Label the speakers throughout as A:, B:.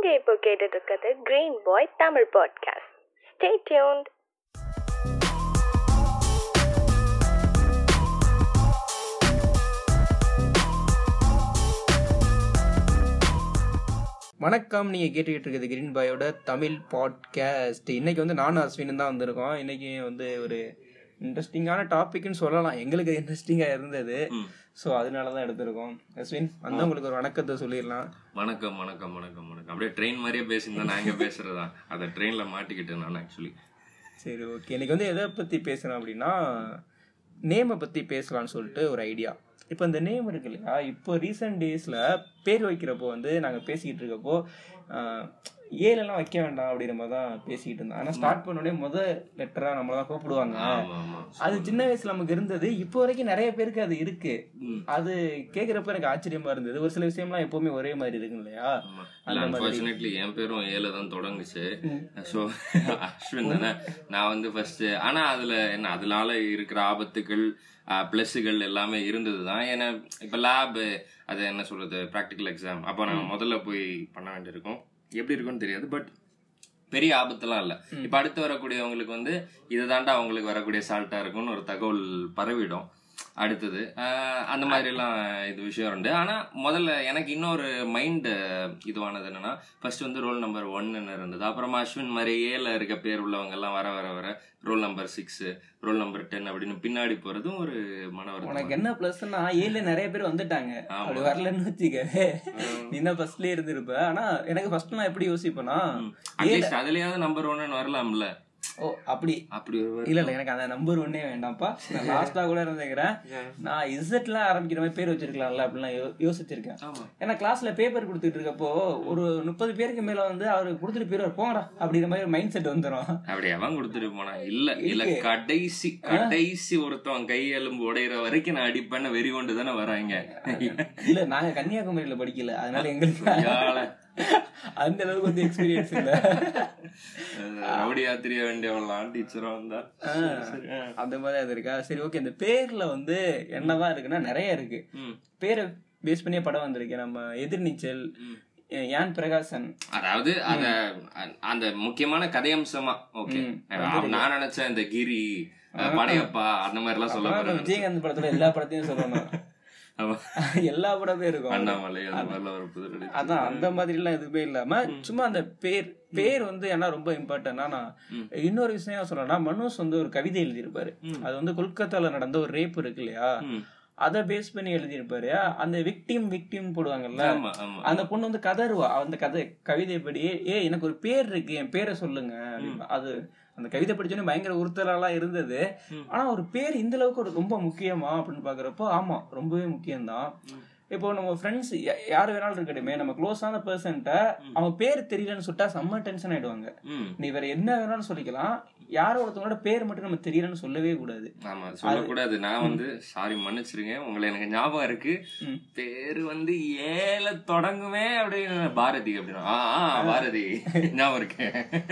A: நீங்க இப்போ கேட்டுட்டு இருக்கிறது green boy Tamil podcast stay tuned
B: வணக்கம் நீங்கள் கேட்டுக்கிட்டு இருக்கிறது கிரீன் பாயோட தமிழ் பாட்காஸ்ட் இன்னைக்கு வந்து நானும் அஸ்வினும் தான் வந்திருக்கோம் இன்னைக்கு வந்து ஒரு இன்ட்ரெஸ்டிங்கான டாபிக்னு சொல்லலாம் எங்களுக்கு இன்ட்ரெஸ்டிங்காக இருந்தது ஸோ அதனால தான் எடுத்திருக்கோம் அஸ்வின் வந்து உங்களுக்கு ஒரு வணக்கத்தை சொல்லிடலாம்
C: வணக்கம் வணக்கம் வணக்கம் வணக்கம் அப்படியே ட்ரெயின் மாதிரியே பேசியிருந்தா நான் எங்க பேசுறதா அதை ட்ரெயின்ல மாட்டிக்கிட்டேன் நான் ஆக்சுவலி
B: சரி ஓகே இன்னைக்கு வந்து எதை பற்றி பேசுகிறோம் அப்படின்னா நேமை பற்றி பேசலாம்னு சொல்லிட்டு ஒரு ஐடியா இப்போ இந்த நேம் இருக்கு இல்லையா இப்போ ரீசெண்ட் டேஸில் பேர் வைக்கிறப்போ வந்து நாங்கள் பேசிக்கிட்டு இருக்கப்போ ஆஹ், ஏலெல்லாம் வைக்க வேண்டாம் அப்படிங்கிற மாதிரி தான் பேசிக்கிட்டு இருந்தோம் ஆனால் ஸ்டார்ட் பண்ணோடனே முத லெட்டராக நம்மள தான் கூப்பிடுவாங்க
C: ஆமா ஆமா
B: அது சின்ன வயசுல நமக்கு இருந்தது இப்போ வரைக்கும் நிறைய பேருக்கு அது இருக்கு
C: ம்.
B: அது கேக்குறப்ப எனக்கு ஆச்சரியமா இருந்தது ஒரு சில விஷயம்லாம் எப்பவுமே ஒரே மாதிரி இருக்கு இல்லையா
C: ஆமா இல்ல அன்பார்ச்சுனேட்லி என் பேரும் ஏல தான் தொடங்குச்சு ஸோ அஸ்வின் தானே நான் வந்து ஃபர்ஸ்ட் ஆனா அதுல என்ன அதனால இருக்கிற ஆபத்துகள் பிளஸ்கள் எல்லாமே இருந்தது தான் ஏன்னா இப்போ லேப் அது என்ன சொல்றது ப்ராக்டிக்கல் எக்ஸாம் அப்போ நான் முதல்ல போய் பண்ண வேண்டியிருக்கும் எப்படி இருக்கும்னு தெரியாது பட் பெரிய ஆபத்துலாம் இல்லை இப்போ அடுத்து வரக்கூடியவங்களுக்கு வந்து இது தாண்டா அவங்களுக்கு வரக்கூடிய சால்ட்டா இருக்கும்னு ஒரு தகவல் பரவிடும் அடுத்தது ஆஹ் அந்த மாதிரி எல்லாம் இது விஷயம் உண்டு ஆனா முதல்ல எனக்கு இன்னொரு மைண்ட் இதுவானது என்னன்னா ஃபர்ஸ்ட் வந்து ரோல் நம்பர் ஒன்னு இருந்தது அப்புறமா அஸ்வின் மாதிரி ஏல இருக்க பேர் உள்ளவங்க எல்லாம் வர வர வர roll number six roll number ten அப்படின்னு பின்னாடி போறதும் ஒரு மன வருத்தம்
B: உனக்கு என்ன பிளஸ்னா ஏழு நிறைய பேர் வந்துட்டாங்க
C: ஆமா.
B: அப்படி வரலன்னு வச்சுக்க நீ தான் ஃபர்ஸ்ட்லயே இருந்திருப்ப ஆனா எனக்கு ஃபர்ஸ்ட் நான் எப்படி யோசிப்பேனா
C: அட்லீஸ்ட் அதுலயாவது நம்பர் ஒன்னு வரலாம்ல
B: ஓ அப்படி
C: அப்படி ஒரு
B: இல்ல இல்ல எனக்கு அந்த நம்பர் ஒன்னே வேண்டாம்ப்பா நான் லாஸ்டா கூட இருந்துக்கிறேன் நான் இசட்லாம் ஆரம்பிக்கிற மாதிரி பேர் வச்சிருக்கலாம்ல அப்படிலாம் யோ- யோசிச்சிருக்கேன்
C: ஆமா
B: ஏன்னா கிளாஸ்ல பேப்பர் கொடுத்துட்டு இருக்கப்போ ஒரு முப்பது பேருக்கு மேல வந்து அவரு கொடுத்துட்டு போயிருவார் போங்கடா அப்படிங்கிற மாதிரி மைண்ட் செட் வந்துடும்
C: அப்படி அவன் கொடுத்துட்டு போனா இல்ல இல்ல கடைசி கடைசி ஒருத்தன் கை எலும்பு உடையிற வரைக்கும் நான் அடிப்பேன்னு வெறி கொண்டு தானே வராங்க
B: இல்ல நாங்க கன்னியாகுமரியில படிக்கல அதனால எங்களுக்கு
C: யாழ.
B: அந்த அளவுக்கு வந்து எக்ஸ்பீரியன்ஸ் இல்ல
C: ரவுடியா தெரிய வேண்டியவெல்லாம் டீச்சரும் வந்தா
B: அந்த மாதிரி அது இருக்கா சரி ஓகே இந்த பேர்ல வந்து என்னதான் இருக்குன்னா நிறைய இருக்கு
C: ம்.
B: பேரை பேஸ் பண்ணியே படம் வந்திருக்கு நம்ம எதிர்நீச்சல் யான் பிரகாசன்
C: அதாவது அத அ- அந்த முக்கியமான கதையம்சமா ஓகே நான் நினைச்சேன் இந்த கிரி அஹ், படையப்பா அந்த மாதிரி எல்லாம் சொல்ல
B: அப்புறம்
C: போறேன்
B: நம்ம விஜயகாந்த் படத்துல எல்லா படத்தையும் சொல்லணும்
C: ஆமா.
B: எல்லா படமே இருக்கும்
C: அண்ணாமலை அந்த மாதிரிலாம் ஒரு புது நடிச்சு.
B: அதான் அந்த மாதிரி எல்லாம் எதுவுமே இல்லாம சும்மா அந்த பேர் பேர் வந்து ஏன்னா ரொம்ப இம்பார்ட்டன்டா நான் இன்னொரு விஷயம் சொல்லணும்னா மனோஸ் வந்து ஒரு கவிதை எழுதியிருப்பாரு அது வந்து கொல்கத்தால நடந்த ஒரு ரேப் இருக்கு இல்லையா
C: ம்.
B: அதை பேஸ் பண்ணி எழுதியிருப்பாரு அந்த விக்டிம் விக்டிம் போடுவாங்கல்ல
C: ஆமா ஆமா
B: அந்த பொண்ணு வந்து கதறுவா அந்த கதை கவிதைப்படி ஏ எனக்கு ஒரு பேர் இருக்கு என் பேரை சொல்லுங்க அப்படிம்பா. அது அந்த கவிதை படிச்சோன்னே பயங்கர உறுத்தலா இருந்தது ஆனா ஒரு பேர் இந்த அளவுக்கு ஒரு ரொம்ப முக்கியமா அப்படின்னு பாக்குறப்போ ஆமா ரொம்பவே முக்கியம்தான் இப்போ நம்ம ஃப்ரெண்ட்ஸ் யார் வேணாலும் இருக்கட்டுமே நம்ம க்ளோஸான பர்சன்ட்ட அவங்க பேர் தெரியலன்னு சொல்லிட்டா செம்ம டென்ஷன் ஆயிடுவாங்க
C: ம்.
B: நீ வேற என்ன வேணாலும் சொல்லிக்கலாம் யாரோ ஒருத்தவங்களோட பேர் மட்டும் நம்ம தெரியலன்னு சொல்லவே கூடாது
C: ஆமா சொல்லக்கூடாது நான் வந்து சாரி மன்னிச்சிருங்க உங்களை எனக்கு ஞாபகம் இருக்கு
B: ம்.
C: பேரு வந்து ஏல தொடங்குமே அப்படின்னு பாரதி அப்படின்னா ஆ ஆ, பாரதி ஞாபகம் இருக்கு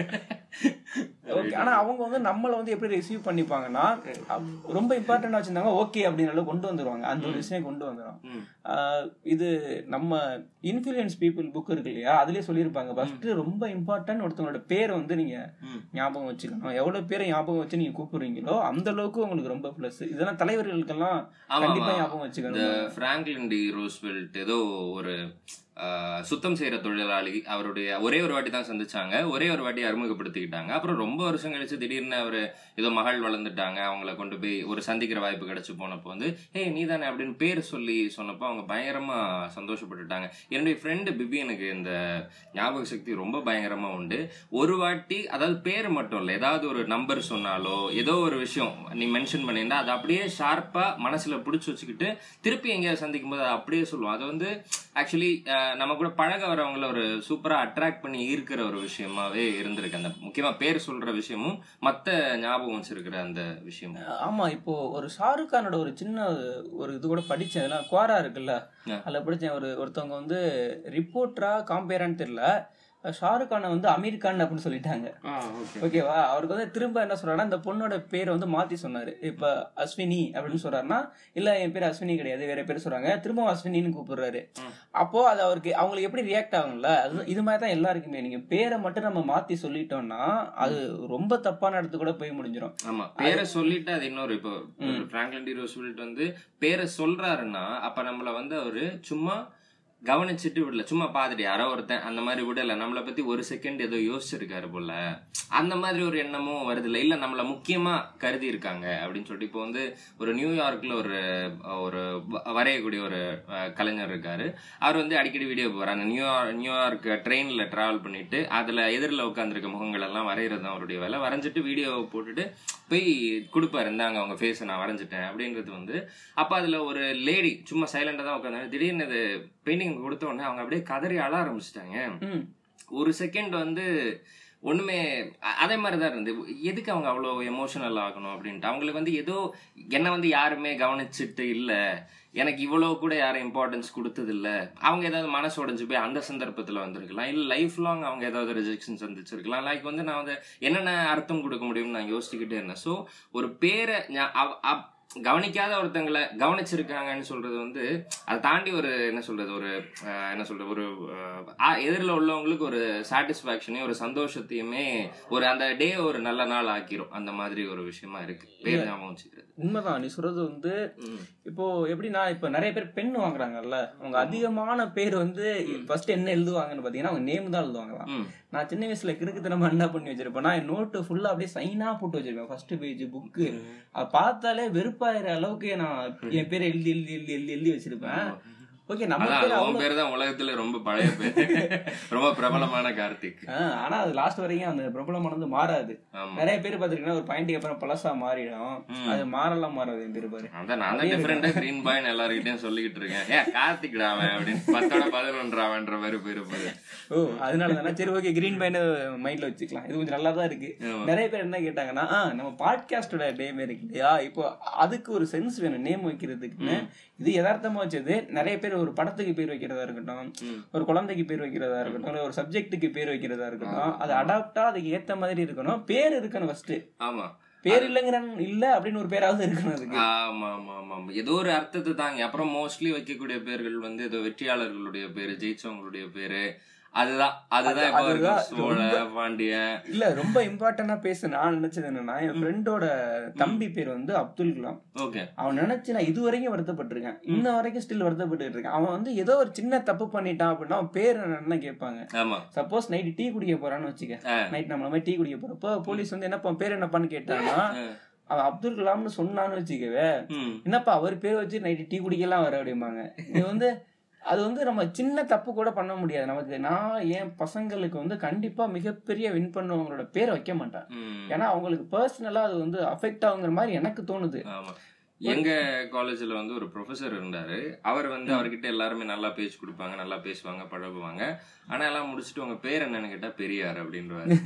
B: ஓகே ஆனா அவங்க வந்து நம்மள வந்து எப்படி ரிசீவ் பண்ணிப்பாங்கன்னா அப்- ரொம்ப இம்பார்ட்டன்டா வச்சிருந்தாங்க ஓகே அப்படின்னு அளவு கொண்டு வந்துருவாங்க அந்த ஒரு விஷயம் கொண்டு வந்துடும்
C: ம்.
B: ஆஹ் இது நம்ம இன்ஃபுளுயன்ஸ் பீப்புள் புக் இருக்கு இல்லையா அதுலயே சொல்லியிருப்பாங்க ஃபர்ஸ்ட் ரொம்ப இம்பார்ட்டன்ட் ஒருத்தவங்களோட பேரை வந்து நீங்க
C: ம்.
B: ஞாபகம் வச்சுக்கணும் எவ்வளவு பேரை ஞாபகம் வச்சு நீங்க கூப்பிடுறீங்களோ அந்த அளவுக்கு உங்களுக்கு ரொம்ப பிளஸ் இதெல்லாம் தலைவர்களுக்கெல்லாம்
C: ஆமா,
B: கண்டிப்பா
C: ஆமா.
B: ஞாபகம்
C: இந்த
B: வச்சுக்கணும்
C: பிராங்க்லின் டி ரூஸ்வெல்ட் ஏதோ ஒரு ஆஹ், சுத்தம் செய்யற தொழிலாளி அவருடைய ஒரே ஒரு வாட்டி தான் சந்திச்சாங்க ஒரே ஒரு வாட்டி அறிமுகப்படுத்திக்கிட்டாங்க அப்புறம் ரொம்ப வருஷம் கழிச்சு திடீர்னு அவர் ஏதோ மகள் வளர்ந்துட்டாங்க அவங்கள கொண்டு போய் ஒரு சந்திக்கிற வாய்ப்பு கிடைச்சு போனப்போ வந்து ஏய் நீ தானே அப்படின்னு பேர் சொல்லி சொன்னப்போ அவங்க பயங்கரமா சந்தோஷப்பட்டுட்டாங்க என்னுடைய ஃப்ரெண்டு பிபியனுக்கு இந்த ஞாபக சக்தி ரொம்ப பயங்கரமா உண்டு ஒரு வாட்டி அதாவது பேர் மட்டும் இல்லை ஏதாவது ஒரு நம்பர் சொன்னாலோ ஏதோ ஒரு விஷயம் நீ மென்ஷன் பண்ணியிருந்தா அதை அப்படியே ஷார்ப்பா மனசுல பிடிச்சி வச்சுக்கிட்டு திருப்பி எங்கேயாவது சந்திக்கும் போது அதை அப்படியே சொல்லுவோம் அது வந்து ஆக்சுவலி நம்ம கூட பழக வரவங்கள ஒரு சூப்பரா அட்ராக்ட் பண்ணி ஈர்க்கிற ஒரு விஷயமாவே இருந்திருக்கு அந்த முக்கியமா பேர் சொல்ற விஷயமும் மத்த ஞாபகம் வச்சிருக்கிற அந்த விஷயமும்
B: ஆமா இப்போ ஒரு ஷாருக் கானோட ஒரு சின்ன ஒரு இது கூட படிச்சேன் அதெல்லாம் குவாரா இருக்குல்ல
C: ஆ.
B: அதுல படிச்சேன் ஒரு ஒருத்தவங்க வந்து ரிப்போர்ட்டரா காம்பேரான்னு தெரியல ஷாருக் கானை வந்து அமீர் கான் அப்படின்னு சொல்லிட்டாங்க ஓகேவா அவருக்கு வந்து திரும்ப என்ன சொல்றாருன்னா இந்த பொண்ணோட பேரை வந்து மாத்தி சொன்னாரு இப்ப அஸ்வினி அப்படின்னு சொல்றாருன்னா இல்ல என் பேர் அஸ்வினி கிடையாது வேற பேர் சொல்றாங்க திரும்ப அஸ்வினின்னு கூப்பிடுறாரு அப்போ அது அவருக்கு அவங்களுக்கு எப்படி ரியாக்ட் ஆகும்ல அது இது மாதிரி தான் எல்லாருக்குமே நீங்க பேரை மட்டும் நம்ம மாத்தி சொல்லிட்டோம்னா அது ரொம்ப தப்பான இடத்துக்கு கூட போய் முடிஞ்சிடும்
C: ஆமா பேரை சொல்லிட்டு அது இன்னொரு இப்போ பிராங்க்லின் டி ரோஸ்வெல்ட் வந்து பேரை சொல்றாருன்னா அப்ப நம்மள வந்து அவரு சும்மா கவனிச்சுட்டு விடல சும்மா பாத்துட்டு யாரோ ஒருத்தன் அந்த மாதிரி விடல நம்மளை பத்தி ஒரு செகண்ட் ஏதோ யோசிச்சிருக்காரு போல அந்த மாதிரி ஒரு எண்ணமும் வருது இல்ல இல்ல நம்மள முக்கியமா கருதி இருக்காங்க அப்படின்னு சொல்லிட்டு இப்போ வந்து ஒரு நியூயார்க்ல ஒரு ஒரு வ- வரையக்கூடிய ஒரு அஹ், கலைஞர் இருக்காரு அவர் வந்து அடிக்கடி வீடியோ போறாங்க நியூயார்க் நியூயார்க் ட்ரெயின்ல டிராவல் பண்ணிட்டு அதுல எதிரில் உட்காந்துருக்க முகங்கள் எல்லாம் வரைகிறது தான் அவருடைய வேலை வரைஞ்சிட்டு வீடியோ போட்டுட்டு போய் கொடுப்பாரு இந்தாங்க அவங்க ஃபேஸை நான் வரைஞ்சிட்டேன் அப்படின்றது வந்து அப்ப அதுல ஒரு லேடி சும்மா சைலண்டா தான் உட்காந்தாங்க திடீர்னு அது பெயிண்டிங் கொடுத்த உடனே அவங்க அப்படியே கதறி அழ ஆரம்பிச்சிட்டாங்க
B: ம்
C: ஒரு செகண்ட் வந்து ஒண்ணுமே அ- அதே மாதிரி தான் இருந்து எதுக்கு அவங்க அவ்வளோ எமோஷனல் ஆகணும் அப்படின்ட்டு அவங்களுக்கு வந்து ஏதோ என்ன வந்து யாருமே கவனிச்சிட்டு இல்ல எனக்கு இவ்வளவு கூட யாரும் இம்பார்ட்டன்ஸ் கொடுத்தது இல்ல அவங்க ஏதாவது மனசு உடைஞ்சு போய் அந்த சந்தர்ப்பத்துல வந்திருக்கலாம் இல்ல லைஃப் லாங் அவங்க ஏதாவது ரிஜெக்ஷன் சந்திச்சிருக்கலாம் லைக் வந்து நான் வந்து என்னென்ன அர்த்தம் கொடுக்க முடியும்னு நான் யோசிச்சுக்கிட்டே இருந்தேன் ஸோ ஒரு பேரை ஞா- அவ- அவ- கவனிக்காத ஒருத்தங்களை கவனிச்சிருக்காங்கன்னு சொல்றது வந்து அதை தாண்டி ஒரு என்ன சொல்றது ஒரு அஹ், என்ன சொல்றது ஒரு எதிரில் உள்ளவங்களுக்கு ஒரு சாட்டிஸ்பாக்சனையும் ஒரு சந்தோஷத்தையுமே ஒரு அந்த டே ஒரு நல்ல நாள் ஆக்கிரும் அந்த மாதிரி ஒரு விஷயமா இருக்கு பேர் ஞாபகம் வச்சுக்கிறது
B: உண்மைதான் நீ சொல்றது வந்து இப்போ எப்படின்னா இப்ப நிறைய பேர் பெண் வாங்குறாங்கல்ல அவங்க அதிகமான பேர் வந்து ஃபர்ஸ்ட் என்ன எழுதுவாங்கன்னு பாத்தீங்கன்னா அவங்க நேம் தான் எழுதுவாங்களாம்
C: ம்.
B: நான் சின்ன வயசுல கிறுக்குத்தனமா என்ன பண்ணி வச்சிருப்பேன் நான் என் நோட்டு ஃபுல்லா அப்படியே சைனா போட்டு வச்சிருப்பேன் ஃபர்ஸ்ட் பேஜ் புக்கு அதை பார்த்தாலே வெறுப்பாயிர அளவுக்கு நான் என் பேரை எழுதி எழுதி எழுதி எழுதி எழுதி வச்சிருப்பேன் ஓகே நம்ம
C: அதான்
B: பேர்
C: உன்
B: அவ்வளவு
C: பேர் தான் உலகத்துல ரொம்ப பழைய பேர் ரொம்ப பிரபலமான கார்த்திக்
B: ஆ, ஆனா அது லாஸ்ட் வரைக்கும் அந்த பிரபலமானது மாறாது
C: ஆமா
B: நிறைய பேர் பாத்துருக்கீங்கன்னா ஒரு பாயிண்ட்டுக்கு அப்புறம் பழசா மாறிடும் அது மாறலாம் மாறாது என் பேர் பாரு
C: அதான் நான் தான் டிஃபரெண்டா கிரீன் பாய்னு எல்லாருக்கிட்டையும் சொல்லிக்கிட்டு இருக்கேன் ஏ கார்த்திக் அவன் அப்படின்னு பத்தோட பதினொன்றாவன்ற மாதிரி போயிருப்பது
B: ஓ அதனால தானே சரி ஓகே கிரீன் பையனை மைண்ட்ல வச்சுக்கலாம் இது கொஞ்சம் நல்லா தான் இருக்கு நிறைய பேர் என்ன கேட்டாங்கன்னா ஆ, நம்ம பாட்காஸ்டோட நேம் இருக்கு இல்லையா இப்போ அதுக்கு ஒரு சென்ஸ் வேணும் நேம் வைக்கிறதுக்குன்னு இது யதார்த்தமா வச்சது நிறைய பேர் ஒரு படத்துக்கு பேர் வைக்கிறதா இருக்கட்டும் ஒரு குழந்தைக்கு பேர் வைக்கிறதா இருக்கட்டும் இல்ல ஒரு சப்ஜெக்ட்டுக்கு பேர் வைக்கிறதா இருக்கட்டும் அது அடாப்டா அதுக்கு ஏத்த மாதிரி இருக்கணும் பேர் இருக்கணும் ஃபர்ஸ்ட்
C: ஆமா
B: பேர் இல்லைங்கிற இல்ல அப்படின்னு ஒரு பேராவது இருக்கணும் அதுக்கு
C: ஆமா ஆமா ஆமா ஆமா. ஏதோ ஒரு அர்த்தத்தை தாங்க அப்புறம் மோஸ்ட்லி வைக்கக்கூடிய பேர்கள் வந்து ஏதோ வெற்றியாளர்களுடைய பேரு ஜெயிச்சவங்களுடைய பேரு அதுதான் அதுதான் இப்போ
B: அதுதான்
C: இருக்கு. சோழ பாண்டியன்
B: இல்ல ரொம்ப இம்பார்ட்டன்டா பேச நான் நினைச்சது என்னன்னா என் ஃப்ரெண்டோட தம்பி பேர் வந்து அப்துல் கலாம்
C: ஓகே
B: அவன் நினைச்சு நான் இது வரைக்கும் வருத்தப்பட்டிருக்கேன் இன்ன வரைக்கும் ஸ்டில் வருத்தப்பட்டு இருக்கேன் அவன் வந்து ஏதோ ஒரு சின்ன தப்பு பண்ணிட்டான் அப்படின்னா அவன் பேர் என்னன்னு கேட்பாங்க
C: ஆமா
B: சப்போஸ் நைட் டீ குடிக்க போறான்னு வச்சுக்க
C: ஆ.
B: நைட் நம்மள மாதிரி டீ குடிக்க போறப்போ போலீஸ் வந்து என்னப்பா உன் பேர் என்னப்பான்னு கேட்டாங்கன்னா அவன் அப்துல் கலாம்னு சொன்னான்னு வச்சுக்கவே
C: ம்
B: என்னப்பா அவர் பேர் வச்சு நைட்டு டீ குடிக்கலாம் வர அப்படிம்பாங்க இது வந்து அது வந்து நம்ம சின்ன தப்பு கூட பண்ண முடியாது நமக்கு நான் என் பசங்களுக்கு வந்து கண்டிப்பா மிகப்பெரிய வின் பண்ணவங்களோட பேரை வைக்க மாட்டேன்
C: ம்.
B: ஏன்னா அவங்களுக்கு பர்சனலா அது வந்து அஃபெக்ட் ஆகுங்கிற மாதிரி எனக்கு தோணுது
C: ஆமா எங்க காலேஜ்ல வந்து ஒரு ப்ரொஃபசர் இருந்தாரு அவர் வந்து அவர்கிட்ட எல்லாருமே நல்லா பேச்சு கொடுப்பாங்க நல்லா பேசுவாங்க பழகுவாங்க ஆனா எல்லாம் முடிச்சுட்டு உங்க பேர் என்னன்னு கேட்டா பெரியார் அப்படின்றாரு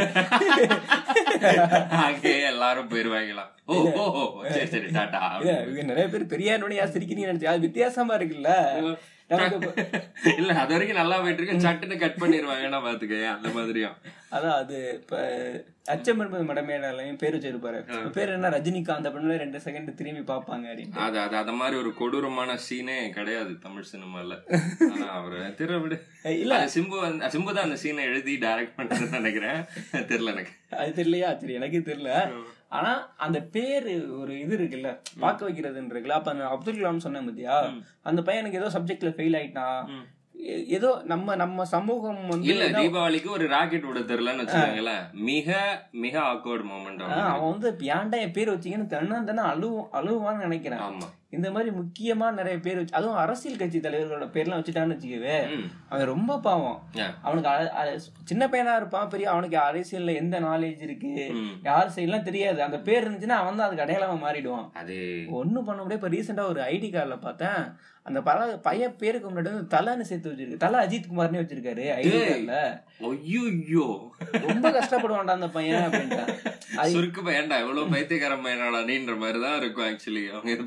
C: அங்கேயே எல்லாரும் போயிருவாங்களாம் ஓ ஓ ஓ, சரி சரி டாடா
B: இல்ல, இவங்க நிறைய பேர் பெரியார் யா சிரிக்கிறீங்கன்னு நினைச்சு அது வித்தியாசமா இருக்குல்ல நமக்கு இப்ப-
C: இல்ல அது வரைக்கும் நல்லா போயிட்டு இருக்கு சட்டுன்னு கட் பண்ணிடுவாங்கன்னா பாத்துக்கேன் அந்த மாதிரியும்
B: அதான் அது இப்ப அச்சம் என்பது மடமேடாலையும் பேர் வச்சிருப்பாரு பேர் என்ன ரஜினிகாந்த் அப்படின்னு ரெண்டு செகண்ட் திரும்பி பாப்பாங்க அப்படின்னு
C: அது அது அந்த மாதிரி ஒரு கொடூரமான சீனே கிடையாது தமிழ் சினிமால ஆனா அவரு திரு விடு
B: இல்ல
C: அது சிம்பு வந்து சிம்பு தான் அந்த சீனை எழுதி டைரக்ட் பண்றதுன்னு நினைக்கிறேன் தெரியல எனக்கு
B: அது தெரியலையா சரி எனக்கு தெரியல ஆனா அந்த பேரு ஒரு இது இருக்குல்ல பார்க்க வைக்கிறதுன்னு இருக்குல்ல அப்ப அந்த அப்துல் கலாம் சொன்னேன் பாத்தியா அந்த பையனுக்கு ஏதோ சப்ஜெக்ட்ல ஃபெயில் ஆயிட்டான் எ- ஏதோ நம்ம நம்ம சமூகம் வந்து
C: இல்ல தீபாவளிக்கு ஒரு ராக்கெட் விட தெரியலன்னு வச்சுக்கோங்களேன் மிக மிக ஆக்வர்ட் மூமெண்ட்
B: ஆ, அவன் வந்து இப்ப ஏன்டா என் பேர் வச்சீங்கன்னு தன்னா தானே அழுவும் அழுவான்னு நினைக்கிறேன்
C: ஆமா
B: இந்த மாதிரி முக்கியமா நிறைய பேர் வச்சு அதுவும் அரசியல் கட்சி தலைவர்களோட பேர்லாம் வச்சுட்டான்னு வச்சுக்கவே
C: ம்.
B: அவன் ரொம்ப பாவம்
C: Yeah.
B: அவனுக்கு அ- அ- சின்ன பையனா இருப்பான் பெரிய அவனுக்கு அரசியல்ல எந்த நாலேஜ் இருக்கு
C: ம்.
B: யார் சைட்லாம் தெரியாது அந்த பேர் இருந்துச்சுன்னா அவன் தான் அதுக்கு அடையாளமா மாறிடுவான்
C: அது
B: ஒண்ணும் பண்ண முடியாது இப்ப ரீசெண்டா ஒரு ஐடி கார்டுல பார்த்தேன் அந்த பல பையன் பேருக்கு முன்னாடி வந்து தலைன்னு சேர்த்து வச்சிருக்கு தலை அஜித் குமார்னே வச்சிருக்காரு ஐடி
C: டேய்.
B: கார்டுல
C: ஐயோ
B: ரொம்ப கஷ்டப்படுவான்டா அந்த பையன் அப்படின்ட்டு அது
C: சுருக்கு பையன்டா எவ்வளவு பைத்தியக்கார பையனாடா நீன்ற மாதிரி தான் இருக்கும் ஆக்சுவலி அவங்க இது பண்றது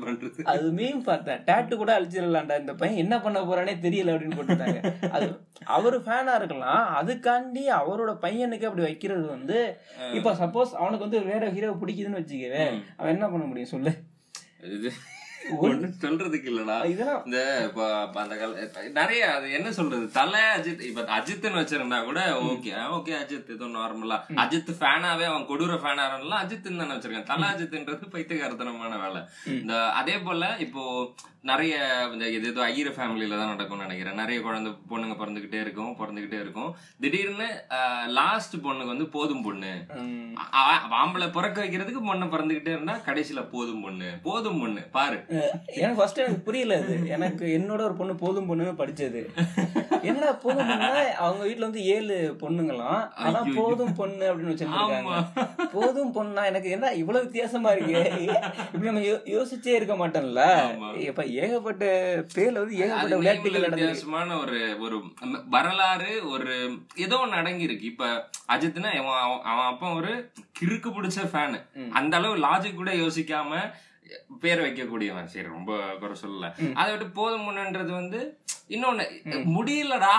B: அது மீன் பார்த்தேன் டேட்டு கூட அழிச்சிடலாம்டா இந்த பையன் என்ன பண்ண போறானே தெரியல அப்படின்னு போட்டுட்டாங்க அது அவரு ஃபேனா இருக்கலாம் அதுக்காண்டி அவரோட பையனுக்கு அப்படி வைக்கிறது வந்து இப்ப சப்போஸ் அவனுக்கு வந்து வேற ஹீரோ பிடிக்குதுன்னு வச்சுக்கவே அவன் என்ன பண்ண முடியும் சொல்லு
C: இது ஒண்ணும் சொல்றதுக்கு இல்லடா
B: இதெல்லாம்
C: இந்த இப்ப இப்ப அந்த கால நிறைய அது என்ன சொல்றது தலை அஜித் இப்ப அஜித்னு வச்சிருந்தா கூட ஓகே ஓகே அஜித் ஏதோ நார்மலா அஜித் ஃபேனாவே அவன் கொடூர ஃபேனா இருந்தாலும் அஜித் தானே வச்சிருக்கான் தலை அஜித்ன்றது பைத்தியகாரத்தனமான வேலை இந்த அதே போல இப்போ நிறைய இந்த இது ஏதோ ஐயர ஃபேமிலியில தான் நடக்கும்னு நினைக்கிறேன் நிறைய குழந்தை பொண்ணுங்க பிறந்துகிட்டே இருக்கும் பிறந்துகிட்டே இருக்கும் திடீர்னு லாஸ்ட் பொண்ணுக்கு வந்து போதும் பொண்ணு
B: உம்,
C: ஆ- ஆ- ஆம்பளை பிறக்க வைக்கிறதுக்கு பொண்ணை பிறந்துகிட்டே இருந்தா கடைசியில போதும் பொண்ணு போதும் பொண்ணு பாரு
B: எனக்கு ஃபர்ஸ்ட் எனக்கு புரியல அது எனக்கு என்னோட ஒரு பொண்ணு போதும் பொண்ணுன்னு படிச்சது என்னடா போதும் பொண்ணா அவங்க வீட்ல வந்து ஏழு பொண்ணுங்களாம் ஆனா
C: ஐயோ.
B: போதும் பொண்ணு அப்படின்னு வச்சிருக்காங்க
C: ஆமா.
B: போதும் பொண்ணா எனக்கு என்ன இவ்வளவு வித்தியாசமா இருக்கு இப்படி நம்ம யோ- யோசிச்சே இருக்க மாட்டோம்ல
C: ஆமா.
B: இப்ப ஏகப்பட்ட பேர்ல வந்து
C: அது
B: ஏகப்பட்ட
C: நேம்ல
B: விளையாட்டுகள் நடந்து
C: வித்தியாசமான ஒரு ஒரு வரலாறு ஒரு ஏதோ ஒண்ணு அடங்கி இருக்கு இப்ப அஜித்னா அவன் அவன் அவன் அப்பா ஒரு கிறுக்கு பிடிச்ச ஃபேனு அந்த அளவு லாஜிக் கூட யோசிக்காம பேர் வைக்கக்கூடியவன் சரி ரொம்ப குறை சொல்லல அதை விட்டு போதும் முன்னன்றது வந்து இன்னொன்னு முடியலடா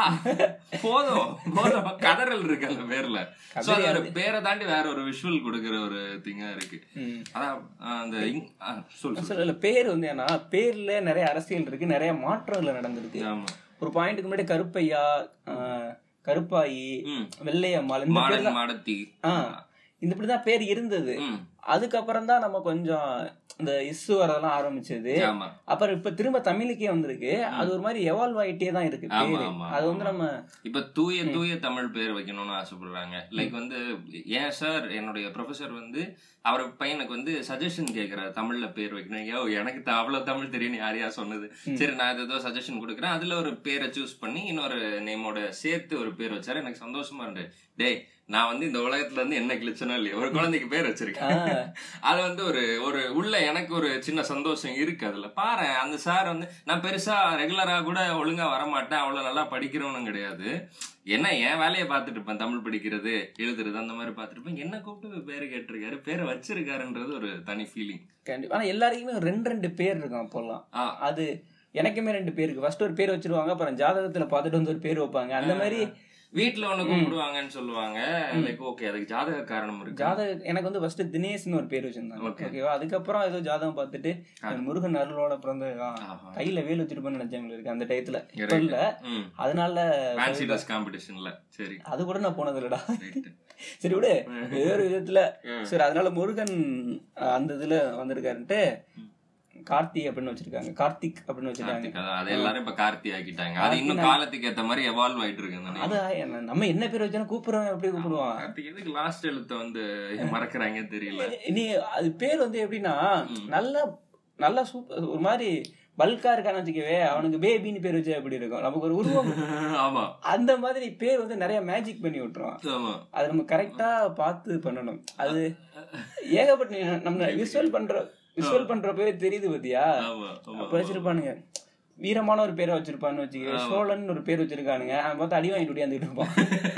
C: போதும் போதும் கதறல் இருக்கு அந்த பேர்ல சோ அது ஒரு பேரை தாண்டி வேற ஒரு விஷுவல் கொடுக்கிற ஒரு திங்கா இருக்கு
B: ம்.
C: அதான் அந்த இங்- ஆ, சொல்லு சொல்லு.
B: சொல்லல பேர் வந்து ஏன்னா பேர்ல நிறைய அரசியல் இருக்கு நிறைய மாற்றங்கள் நடந்திருக்கு
C: ஆமா
B: ஒரு பாயிண்ட்டுக்கு முன்னாடி கருப்பையா ஆஹ், கருப்பாயி
C: ம்.
B: வெள்ளையம்மாள் இந்த பேர்
C: மாடன் மாடத்தி
B: ஆஹ் இந்த இப்படிதான் பேர் இருந்தது
C: ம்.
B: அதுக்கப்புறம் தான் நம்ம கொஞ்சம் இந்த இஸ்ஸு வரதெல்லாம் ஆரம்பிச்சது
C: ஆமா
B: அப்புறம் இப்ப திரும்ப தமிழுக்கே வந்திருக்கு அது ஒரு மாதிரி எவால்வ் ஆயிட்டே தான் இருக்கு
C: ஆமா,
B: பேரு
C: ஆமா,
B: அது வந்து நம்ம
C: இப்ப தூய தூய தமிழ் பேர் வைக்கணும்னு ஆசைப்படுறாங்க லைக் வந்து ஏன் சார் என்னுடைய ப்ரொஃபசர் வந்து அவர் பையனுக்கு வந்து சஜஷன் கேக்குறாரு தமிழ்ல பேர் வைக்கணும் ஐயோ எனக்கு த- அவ்வளவு தமிழ் தெரியும் யாரையா சொன்னது சரி நான் இது ஏதோ சஜஷன் கொடுக்குறேன் அதுல ஒரு பேரை சூஸ் பண்ணி இன்னொரு நேமோட சேர்த்து ஒரு பேர் வச்சாரு எனக்கு சந்தோஷமா இருந்து டேய் நான் வந்து இந்த உலகத்துல இருந்து என்ன கிழிச்சனோ இல்லையா ஒரு குழந்தைக்கு பேர் வச்சிருக்கேன்
B: ஆஹ்,
C: அது வந்து ஒரு ஒரு உள்ள எனக்கு ஒரு சின்ன சந்தோஷம் இருக்கு அதுல பாரு அந்த சார் வந்து நான் பெருசா ரெகுலரா கூட ஒழுங்கா வரமாட்டேன் அவ்வளவு நல்லா படிக்கிறவனும் கிடையாது என்ன என் வேலையை பார்த்துட்டு இருப்பேன் தமிழ் படிக்கிறது எழுதுறது அந்த மாதிரி பார்த்துட்டு இருப்பேன் என்ன கூப்பிட்டு பேரை கேட்டிருக்காரு பேரை வச்சிருக்காருன்றது ஒரு தனி ஃபீலிங்
B: கண்டிப்பா ஆனா எல்லாருக்குமே ரெண்டு ரெண்டு பேர் இருக்கும் அப்போல்லாம்
C: ஆ.
B: அது எனக்குமே ரெண்டு பேர் இருக்கு ஃபர்ஸ்ட் ஒரு பேர் வச்சிருவாங்க அப்புறம் ஜாதகத்துல பார்த்துட்டு வந்து ஒரு பேர் வைப்பாங்க அந்த மாதிரி
C: வீட்டுல ஒண்ணு கூப்பிடுவாங்கன்னு சொல்லுவாங்க லைக் ஓகே அதுக்கு ஜாதக காரணம் இருக்கு
B: ஜாதக எனக்கு வந்து ஃபர்ஸ்ட் தினேஷ்னு ஒரு பேர் வச்சிருந்தாங்க
C: Okay.
B: ஓகேவா அதுக்கப்புறம் ஏதோ ஜாதகம் பார்த்துட்டு முருகன் அருளோட பிறந்த
C: ஆஹா.
B: கையில வேல் வச்சிருப்பேன்னு நினைச்சவங்க இருக்கு அந்த டயத்துல இப்ப
C: Right.
B: இல்ல
C: ம்
B: அதனால
C: ஃபேன்சி ட்ரெஸ் காம்படிஷன்ல சரி
B: அது கூட நான் போனது இல்லடா
C: ரைட்
B: சரி விடு ஏதோ ஒரு விதத்துல
C: ம்.
B: சரி அதனால முருகன் அஹ், அந்த இதுல வந்திருக்காருன்ட்டு கார்த்தி அப்படின்னு வச்சிருக்காங்க கார்த்திக் அப்படின்னு வச்சிருக்காங்க
C: கார்த்திக் அதான், அது எல்லாரும் இப்ப கார்த்தி ஆக்கிட்டாங்க அது இன்னும் காலத்துக்கு ஏத்த மாதிரி எவால்வ் ஆயிட்டு இருக்கு அந்த name.
B: அது ஆ- நம்ம என்ன பேர் வச்சாலும் கூப்பிடுறோம் எப்படி கூப்பிடுவான்
C: கார்த்திக் எதுக்கு லாஸ்ட் எழுத்த வந்து மறக்கறாங்க தெரியல
B: நீ அது பேர் வந்து எப்படின்னா நல்ல நல்லா சூப்பர் ஒரு மாதிரி பல்கா இருக்கான்னு வச்சுக்கவே அவனுக்கு பேபின்னு பேர் வச்சா எப்படி இருக்கும் நமக்கு ஒரு உருவம்
C: ஆமா
B: அந்த மாதிரி பேர் வந்து நிறைய மேஜிக் பண்ணி விட்டுரும்
C: ஆமா
B: அது நம்ம கரெக்டா பார்த்து பண்ணணும் அது ஏகப்பட்ட நீ நம்ம விஷுவல் பண்ற விஷுவல் பண்றப்பவே தெரியுது பாத்தியா
C: ஆமா ஆமா
B: அப்ப வச்சிருப்பானுங்க வீரமான ஒரு பேரை வச்சிருப்பான்னு வச்சுக்க சோழன் ஒரு பேர் வச்சிருக்கானுங்க அவன் பார்த்து அடி வாங்கிட்டு ஓடியாந்துட்டு இருப்பான்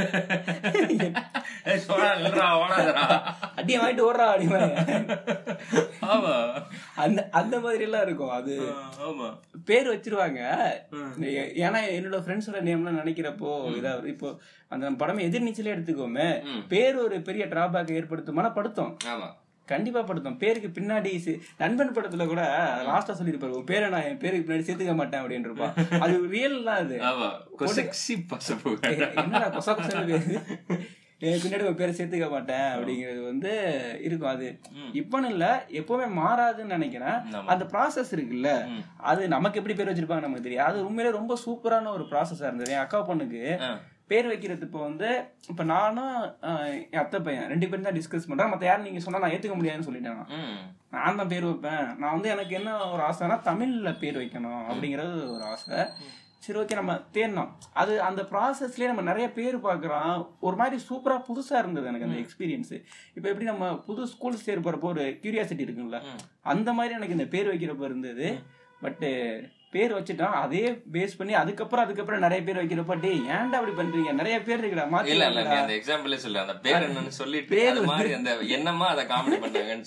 C: ஏய், சோழா, நில்றா, ஓடாதடா.
B: அடியை வாங்கிட்டு ஓடுறா அடி வாங்க
C: ஆமா
B: அந்த அந்த மாதிரி எல்லாம் இருக்கும் அது
C: ஆமா
B: பேர் வச்சிருவாங்க ஏ- ஏன்னா என்னோட ஃப்ரெண்ட்ஸோட நேம்லாம் நினைக்கிறப்போ இதா இப்போ அந்த படமே எதிர்நீச்சலே எடுத்துக்கோமே
C: ம்.
B: பேர் ஒரு பெரிய டிராபேக் ஏற்படுத்துமானா படுத்தும்
C: ஆமா
B: கண்டிப்பா படுத்தும் பேருக்கு பின்னாடி சி- நண்பன் படத்துல கூட லாஸ்டா சொல்லிருப்பாரு உன் பேரை நான் என் பேருக்கு பின்னாடி சேர்த்துக்க மாட்டேன் அப்படின்னு இருப்பான் அது ரியல் தான் அது
C: ஆமா செக்ஸி பசப்பு
B: என்னடா கொசா கொசா பேரு என் பின்னாடி உன் பேரை சேர்த்துக்க மாட்டேன் அப்படிங்கிறது வந்து இருக்கும் அது இப்பன்னு இல்ல எப்பவுமே மாறாதுன்னு நினைக்கிறேன்
C: ஆமா.
B: அந்த ப்ராசஸ் இருக்குல்ல
C: ம்.
B: அது நமக்கு எப்படி பேர் வச்சிருப்பாங்க நமக்கு தெரியும் அது உண்மையிலே ரொம்ப சூப்பரான ஒரு ப்ராசஸா இருந்தது என் அக்கா பொண்ணுக்கு
C: ஆ.
B: பேர் வைக்கிறது இப்போ வந்து இப்போ நானும் ஆஹ், என் அத்தை பையன் ரெண்டு பேரும் தான் டிஸ்கஸ் பண்றேன் மத்த யாரும் நீங்க சொன்னா நான் ஏத்துக்க முடியாதுன்னு சொல்லிட்டேன் நான்.
C: ம்.
B: நான் தான் பேர் வைப்பேன் நான் வந்து எனக்கு என்ன ஒரு ஆசைனா தமிழ்ல பேர் வைக்கணும் அப்படிங்கிறது ஒரு ஆசை சரி ஓகே நம்ம தேடினோம் அது அந்த ப்ராசஸ்லயே நம்ம நிறைய பேர் பார்க்குறோம் ஒரு மாதிரி சூப்பரா புதுசா இருந்தது எனக்கு அந்த எக்ஸ்பீரியன்ஸ் இப்போ எப்படி நம்ம புது ஸ்கூல் சேர போறப்போ ஒரு கியூரியாசிட்டி இருக்குல்ல அந்த மாதிரி எனக்கு இந்த பேர் வைக்கிறப்ப இருந்தது பட்டு பேர் வச்சுட்டோம் அதே பேஸ் பண்ணி அதுக்கப்புறம் அதுக்கப்புறம் நிறைய பேர் வைக்கிறப்ப டேய் ஏன்டா அப்படி பண்றீங்க நிறைய பேர் இருக்குடா
C: இல்ல இல்ல நீ
B: மாத்தி
C: அந்த எக்ஸாம்பிளே சொல்லு அந்த பேர் என்னன்னு சொல்லிட்டு
B: பேர்
C: அது மாதிரி அந்த என்னமா அதை காமெடி பண்ணாங்கன்னு சொல்லு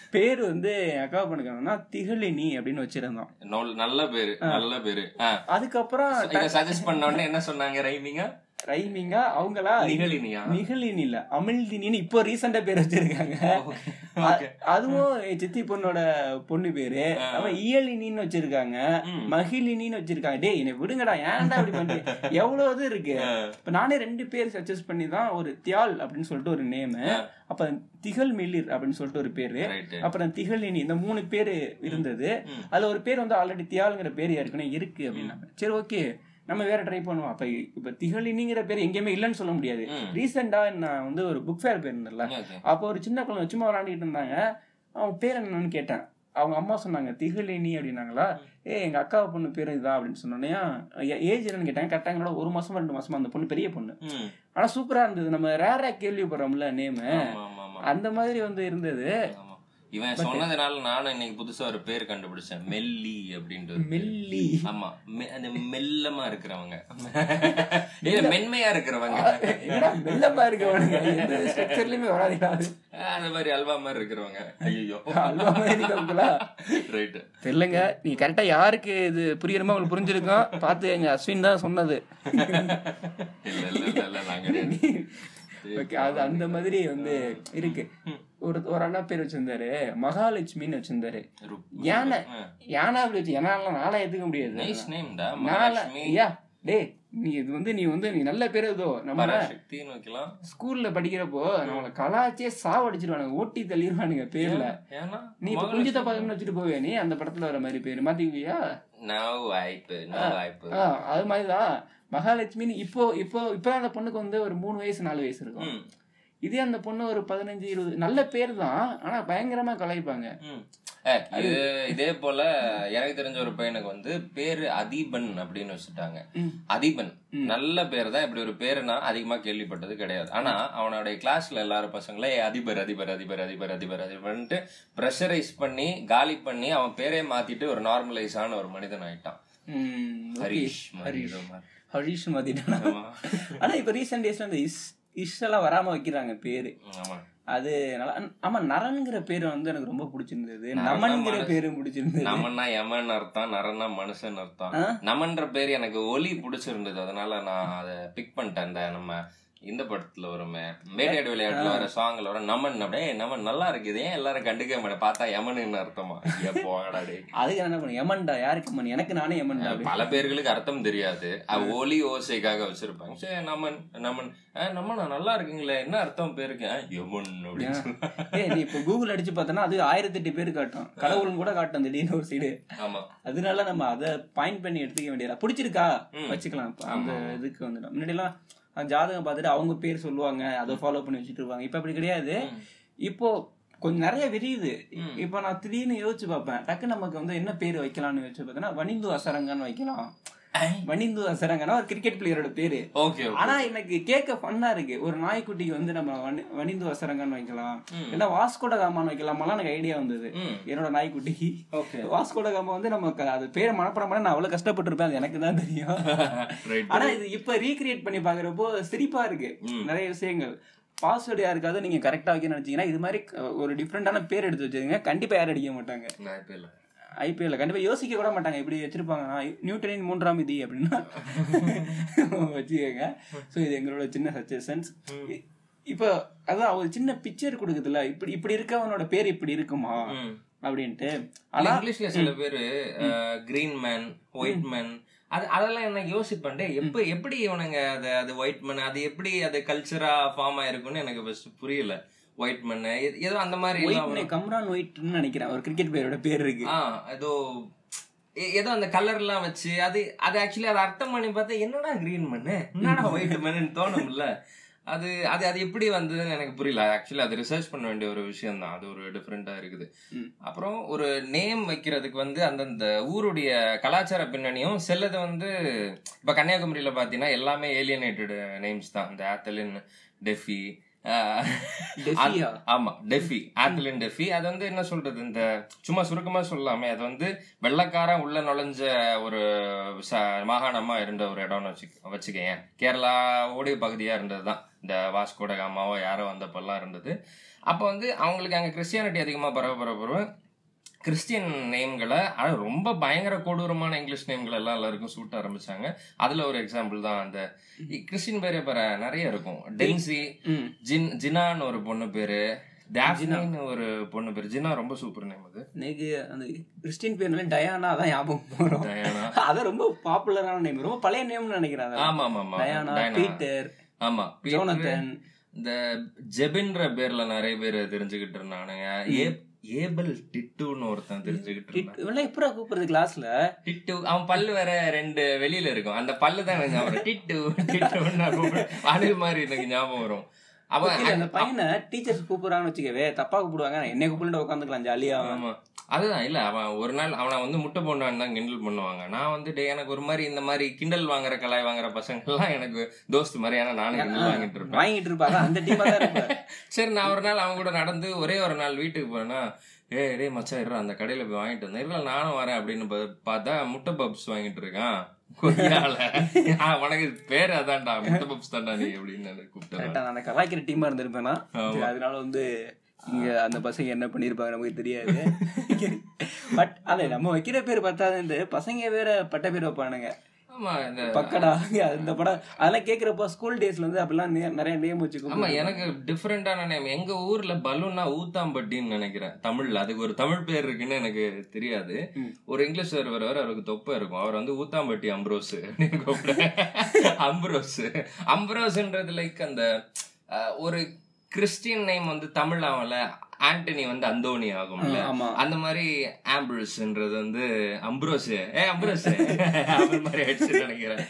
B: பேர் வந்து என் அக்கா பண்ணுக்காங்கன்னா திகழினி அப்படின்னு வச்சிருந்தோம்
C: நொல்- நல்ல பேரு நல்ல பேரு ஆ.
B: அதுக்கப்புறம்
C: இத சஜஸ்ட் பண்ண உடனே என்ன சொன்னாங்க ரைமிங்கா
B: ரைமிங்கா அவங்களா
C: நிகழினியா
B: நிகழினி இல்ல அமிழ்தினின்னு இப்போ ரீசெண்டா பேர் வச்சிருக்காங்க அ- அதுவும் என் சித்தி பொண்ணோட பொண்ணு பேரு அவன் இயலினின்னு வச்சிருக்காங்க மகிழினின்னு வச்சிருக்காங்க டேய் என்னை விடுங்கடா ஏன்டா அப்படி பண்றீங்க எவ்வளவு இது இருக்கு இப்ப நானே ரெண்டு பேர் சஜஸ்ட் பண்ணி தான் ஒரு தியால் அப்படின்னு சொல்லிட்டு ஒரு நேம் அப்ப திகழ் மில்லிர் அப்படின்னு சொல்லிட்டு ஒரு பேரு
C: ரைட்
B: அப்புறம் திகழினி இந்த மூணு பேரு இருந்தது அதுல ஒரு பேர் வந்து ஆல்ரெடி தியால்ங்கிற பேர் ஏற்கனவே இருக்கு அப்படின்னாங்க சரி ஓகே நம்ம வேற ட்ரை பண்ணுவோம் அப்ப இப்ப திகழினிங்கிற பேர் எங்கேயுமே இல்லைன்னு சொல்ல முடியாது ரீசெண்டா நான் வந்து ஒரு புக் ஃபேர் போயிருந்தேன்ல
C: ஓகே
B: அப்போ ஒரு சின்ன குழந்தை சும்மா விளாண்டுட்டு இருந்தாங்க அவங்க பேர் என்னன்னு கேட்டேன் அவங்க அம்மா சொன்னாங்க திகழினி அப்படின்னாங்களா ஏ எங்க அக்கா பொண்ணு பேர் இதுதான் அப்படின்னு சொன்னோன்னே ஏஜ் என்னன்னு கேட்டாங்க கரெக்டாக எங்களோட ஒரு மாசமா ரெண்டு மாசமா அந்த பொண்ணு பெரிய பொண்ணு
C: ம்.
B: ஆனா சூப்பரா இருந்தது நம்ம ரேரா கேள்விப்படுறோம்ல நேமு
C: ஆமா, ஆமா, ஆமா.
B: அந்த மாதிரி வந்து இருந்தது
C: ஆமா. இவன் சொன்னதுனால நானும் இன்னைக்கு புதுசா ஒரு பேர் கண்டுபிடிச்சேன் மெல்லி அப்படின்ட்டு ஒரு பேரு.
B: மெல்லி
C: ஆமா மெ- அந்த மெல்லமா இருக்கிறவங்க இல்ல மென்மையா இருக்கிறவங்க
B: என்னடா மெல்லமா இருக்கவனுங்க எந்த ஸ்ட்ரக்சர்லயுமே வராதுடா அது.
C: அந்த மாதிரி அல்வா மாதிரி இருக்கிறவங்க ஐயோ
B: அல்வா மாதிரி இருக்கவங்களா
C: ரைட்
B: தெரியலங்க நீ கரெக்டா யாருக்கு இது புரியணுமோ உங்களுக்கு புரிஞ்சிருக்கும் பார்த்து எங்க அஸ்வின் தான் சொன்னது
C: இல்ல இல்ல இல்ல இல்ல நான் கிடையாது
B: ஓகே அது அந்த மாதிரி வந்து இருக்கு ஒரு ஒரு அண்ணா பேர் வச்சிருந்தாரு மகாலட்சுமின்னு வச்சிருந்தாரு யானை யானை அப்படி வச்சு யானை நாளா ஏத்துக்க முடியாது
C: நைஸ் நேம்டா
B: நாளா
C: மகாலட்சுமி
B: ஐயா டேய் நீ இது வந்து நீ வந்து நீ நல்ல பேர் ஏதோ நம்ம
C: பராசக்தின்னு வைக்கலாம்
B: ஸ்கூல்ல படிக்கிறப்போ நம்மள கலாச்சே சாவடிச்சிருவானுங்க ஓட்டி தள்ளிடுவானுங்க பேர்ல
C: ஏன்னா
B: நீ இப்ப குஞ்சித்த பதம்னு வச்சுட்டு போவே நீ அந்த படத்துல வர மாதிரி பேரு மாத்திக்குவியா
C: நோ வாய்ப்பு நோ வாய்ப்பு
B: ஆ, அது மாதிரிதான் மகாலட்சுமின்னு இப்போ இப்போ இப்போ அந்த பொண்ணுக்கு வந்து ஒரு மூணு வயசு நாலு வயசு இருக்கும்
C: ம்,
B: இதே அந்த பொண்ணு ஒரு பதினஞ்சு இருபது நல்ல பேர் தான் ஆனா பயங்கரமா கலாய்ப்பாங்க
C: ம். ஏ, இது இதே போல எனக்கு தெரிஞ்ச ஒரு பையனுக்கு வந்து பேரு அதிபன் அப்படின்னு வச்சுட்டாங்க
B: ம்.
C: அதிபன் நல்ல பேர் தான் இப்படி ஒரு பேரு நான் அதிகமா கேள்விப்பட்டது கிடையாது ஆனா அவனுடைய கிளாஸ்ல எல்லாரும் பசங்களே "ஏய், அதிபர் அதிபர் அதிபர் அதிபர் அதிபர் அதிபர்ன்ட்டு ப்ரெஷரைஸ் பண்ணி காலி பண்ணி அவன் பேரே மாத்திட்டு ஒரு நார்மலைஸ் ஆன ஒரு மனிதன் ஆயிட்டான்
B: ம், okay.
C: ஹரிஷ் மாதிரி ஏதோ மாதிரி.
B: ஹரிஷ் மாத்திட்டானா
C: ஆமா.
B: ஆனா இப்ப ரீசெண்ட் டேஸ்ல அந்த இஸ் இஷ் எல்லாம் வராம வைக்கிறாங்க பேரு
C: ஆமா
B: அது நல்லா ஆமா நரன்கிற பேரு வந்து எனக்கு ரொம்ப பிடிச்சிருந்தது நமன்கிற பேரும் பிடிச்சிருந்தது
C: நமன்னா எமன் அர்த்தம் நரன்னா மனுஷன் அர்த்தம் நமன்ற பேர் எனக்கு ஒலி பிடிச்சிருந்தது அதனால நான் அதை பிக் பண்ணிட்டேன் இந்த நம்ம இந்த படத்துல வருமே வேட்டையாடு விளையாட்டுல வர சாங்ல வர நமன் அப்படியே நமன் நல்லா இருக்குது ஏன் எல்லாரும் கண்டுக்க மாட்டேன் பார்த்தா யமனுன்னு அர்த்தமா ஐயா, போங்கடா டேய்.
B: அதுக்கு நான் என்ன பண்ண எமன்டா யாருக்கு எமன் எனக்கு நானே எமன்டா
C: பல பேர்களுக்கு அர்த்தம் தெரியாது அது ஒலி ஓசைக்காக வச்சிருப்பாங்க சரி நமன் நமன் ஆ, நமனா நல்லா இருக்குங்களே என்ன அர்த்தம் பேருக்கு ஆ, யமன் அப்படின்னு சொன்னா.
B: ஏய் நீ இப்ப கூகுள் அடிச்சு பார்த்தனா அது ஆயிரத்தி எட்டு பேர் காட்டும் கடவுள்னு கூட காட்டும் திடீர்னு ஒரு சைடு
C: ஆமா
B: அதனால நம்ம அதை பாயிண்ட் பண்ணி எடுத்துக்க வேண்டியதா பிடிச்சிருக்கா வச்சுக்கலாம் இப்ப அந்த இதுக்கு வந்துடும் முன்னாடி எல்லாம் அந்த ஜாதகம் பார்த்துட்டு அவங்க பேர் சொல்லுவாங்க அதை ஃபாலோ பண்ணி வச்சுட்டு இருப்பாங்க இப்ப அப்படி கிடையாது இப்போ கொஞ்சம் நிறைய விரியுது இப்போ நான் திடீர்னு யோசிச்சு பார்ப்பேன் டக்கு நமக்கு வந்து என்ன பேர் வைக்கலாம்னு யோசிச்சு பார்த்தேன்னா வனிந்து அசரங்கன்னு வைக்கலாம் வனிந்து அசரங்கன்னா ஒரு கிரிக்கெட் பிளேயரோட பேரு
C: ஓகே
B: ஆனா எனக்கு கேட்க ஃபன்னா இருக்கு ஒரு நாய்க்குட்டிக்கு வந்து நம்ம வனி- வனிந்து வசரங்கன்னு வைக்கலாம் இல்ல வாஸ்கோட காமான்னு வைக்கலாமெல்லாம் எனக்கு ஐடியா வந்தது
C: ம்.
B: என்னோட நாய்க்குட்டிக்கு
C: ஓகே
B: வாஸ்கோட காமா வந்து நமக்கு அது பேரை மனப்படம் பண்ண நான் அவ்வளவு கஷ்டப்பட்டிருப்பேன் அது எனக்கு தான் தெரியும்
C: ரைட்
B: ஆனா இது இப்ப ரீக்ரியேட் பண்ணி பாக்குறப்போ சிரிப்பா இருக்கு நிறைய விஷயங்கள் பாஸ்வேர்டு யாருக்காவது நீங்க கரெக்டா வைக்க நினைச்சீங்கன்னா இது மாதிரி அஹ், ஒரு டிஃப்ரெண்டான பேர் எடுத்து வச்சிருங்க கண்டிப்பா யாரும் அடிக்க மாட்டாங்க
C: நான் இப்ப இல்ல
B: ஐபிஎல்ல கண்டிப்பா யோசிக்க கூட மாட்டாங்க இப்படி வச்சிருப்பாங்கன்னா நியூட்டனின் மூன்றாம் விதி அப்படின்னா வச்சுக்கோங்க ஸோ இது எங்களோட சின்ன சஜஷன்ஸ் இப்போ அதான் ஒரு சின்ன பிக்சர் கொடுக்குதுல இப்படி இப்படி இருக்கவனோட பேர் இப்படி இருக்குமா
C: ம்.
B: அப்படின்ட்டு
C: ஆனா
B: ஆனா
C: இங்கிலீஷ்ல சில பேரு கிரீன் மேன் ஒயிட் மேன் அது அதெல்லாம் என்ன யோசிப்பேன் டேய், எப்ப எப்படி இவனுங்க அது அது ஒயிட் மேன் அது எப்படி அது கல்ச்சரா ஃபார்ம் ஆயிருக்கும்னு எனக்கு ஃபர்ஸ்ட் புரியல ஒயிட் மேன் ஏதோ அந்த மாதிரி எல்லாம்
B: ஒயிட் கம்ரான் ஒயிட்னு நினைக்கிறேன் ஒரு கிரிக்கெட் பிளேயரோட பேர் இருக்கு
C: ஆ ஏதோ ஏ- ஏதோ அந்த கலர் எல்லாம் வச்சு அது அது ஆக்சுவலி அதை அர்த்தம் பண்ணி பார்த்தா என்னடா கிரீன் மண்ணு என்னடா ஒயிட் மண்ணுன்னு தோணும்ல அது அது அது எப்படி வந்ததுன்னு எனக்கு புரியல ஆக்சுவலி அது ரிசர்ச் பண்ண வேண்டிய ஒரு விஷயம் தான் அது ஒரு டிஃப்ரெண்டா இருக்குது
B: ம்.
C: அப்புறம் ஒரு நேம் வைக்கிறதுக்கு வந்து அந்தந்த ஊருடைய கலாச்சார பின்னணியும் சிலது வந்து இப்ப கன்னியாகுமரியில பாத்தீங்கன்னா எல்லாமே ஏலியனேட்டட் நேம்ஸ் தான் இந்த ஆத்தலின் டெஃபி ஆஹ்,
B: டெஃபியா?
C: அது- ஆமா டெஃபி ஆத்லின் டெஃபி அது வந்து என்ன சொல்றது இந்த சும்மா சுருக்கமா சொல்லாமே அது வந்து வெள்ளக்காரன் உள்ள நுழைஞ்ச ஒரு ச- மாகாணமா இருந்த ஒரு இடம்னு வச்சு வச்சுக்கேன் கேரளா ஓடிய பகுதியா இருந்ததுதான் இந்த வாஸ்கோட காமாவோ யாரோ வந்தப்பெல்லாம் இருந்தது அப்போ வந்து அவங்களுக்கு அங்க கிறிஸ்டியானிட்டி அதிகமா பரவ பரவ பரவ கிறிஸ்டியன் நேம்களை அது ரொம்ப பயங்கர கொடூரமான இங்கிலீஷ் நேம்கள் எல்லாம் எல்லாருக்கும் சூட்ட ஆரம்பிச்சாங்க அதுல ஒரு எக்ஸாம்பிள் தான் அந்த கிறிஸ்டின் பேரே பெற நிறைய இருக்கும் டென்சி
B: ம்.
C: ஜின் ஜினான்னு ஒரு பொண்ணு பேரு டேஃப்னின்னு ஒரு பொண்ணு பேரு ஜினா ரொம்ப சூப்பர் நேம் அது
B: எனக்கு அந்த கிறிஸ்டின் பேர்னால டயானா தான் ஞாபகம் போறோம்
C: டயானா
B: அதான் ரொம்ப பாப்புலரான நேம் ரொம்ப பழைய நேம்னு நினைக்கிறேன் அதெல்லாம்.
C: ஆமா ஆமா ஆமா
B: டயானா
C: டயானா.
B: பீட்டர்
C: ஆமா பீட்டர்,
B: ஜோனத்தன்
C: இந்த ஜெபின்ற பேர்ல நிறைய பேர் தெரிஞ்சுக்கிட்டு இருந்தானுங்க ஏ- ஏபல் டிட்டுன்னு ஒருத்தன் தெரிஞ்சுக்கிட்டு இருந்தான்
B: இவெல்லாம் எப்படா கூப்பிடுறது கிளாஸ்ல
C: டிட்டு அவன் பல்லு வேற ரெண்டு வெளியில இருக்கும் அந்த பல்லு தான் எனக்கு ஞாபகம் வரும். டிட்டு டிட்டுன்னு நான் கூப்பிடுவேன். அது மாதிரி எனக்கு ஞாபகம் வரும் அவன்
B: இல்ல, அந்த பையனை டீச்சர்ஸ் கூப்பிடுறாங்கன்னு வச்சுக்கவே தப்பா கூப்பிடுவாங்க என்னை கூப்பிட்டு உட்காந்துக்கலாம் ஜாலியா
C: ஆமா அதுதான் இல்ல அவன் ஒரு நாள் அவனை வந்து முட்டை போண்டான்னு தான் கிண்டல் பண்ணுவாங்க நான் வந்து டேய், எனக்கு ஒரு மாதிரி இந்த மாதிரி கிண்டல் வாங்குற கலாய் வாங்குற பசங்க எல்லாம் எனக்கு தோஸ்து மாதிரி ஏன்னா நானும் கிண்டல் வாங்கிட்டு இருப்பேன்
B: வாங்கிட்டு இருப்பாங்க அந்த டீமா தான் இருப்பேன்
C: சரி நான் ஒரு நாள் அவன் கூட நடந்து ஒரே ஒரு நாள் வீட்டுக்கு போனா ஏய் டேய் மச்சான் இருடா அந்த கடையில போய் வாங்கிட்டு வந்தேன் இருடா நானும் வரேன் அப்படின்னு பா- பார்த்தா முட்டை பப்ஸ் வாங்கிட்டு இருக்கான் கொய்யால ஆ, உனக்கு பேர் அதான்டா முட்டை பப்ஸ் தான்டா நீ அப்படின்னு எனக்கு கூப்பிட்டேன்
B: கரெக்டா நான் கலாய்க்கிற டீமா இருந்திருப்பேனா சரி, அதனால வந்து இங்க அந்த பசங்க என்ன பண்ணிருப்பாங்க நமக்கு தெரியாது பட் அல்ல நம்ம வைக்கிற பேர் பார்த்தாது பசங்க வேற பட்ட பேர் வைப்பானுங்க
C: ஆமா இந்த
B: பக்கடா அந்த படம் அதெல்லாம் கேக்குறப்போ ஸ்கூல் டேஸ்ல வந்து அப்படிலாம் நே- நிறைய நேம் வச்சு
C: ஆமா
B: கூப்பிடுவாங்க.
C: எனக்கு டிஃப்ரெண்டான நேம் எங்க ஊர்ல பலூன்னா ஊத்தாம்பட்டின்னு நினைக்கிறேன் தமிழ்ல அதுக்கு ஒரு தமிழ் பேர் இருக்குன்னு எனக்கு தெரியாது
B: ம்.
C: ஒரு இங்கிலீஷ் சார் வருவார் அவருக்கு தொப்பை இருக்கும் அவர் வந்து ஊத்தாம்பட்டி அம்ப்ரோஸ் அப்படின்னு கூப்பிடுறேன் அம்ப்ரோஸ் அம்ப்ரோஸ்ன்றது லைக் அந்த அஹ், ஒரு கிறிஸ்டியன் நேம் வந்து தமிழ் ஆகும்ல ஆண்டனி வந்து அந்தோனி ஆகும்ல
B: ஆமா
C: அந்த மாதிரி ஆம்பிள்ஸ்ன்றது வந்து அம்ப்ரோஸ் ஏ அம்ப்ரோஸ் அந்த மாதிரி ஆயிடுச்சு நினைக்கிறேன்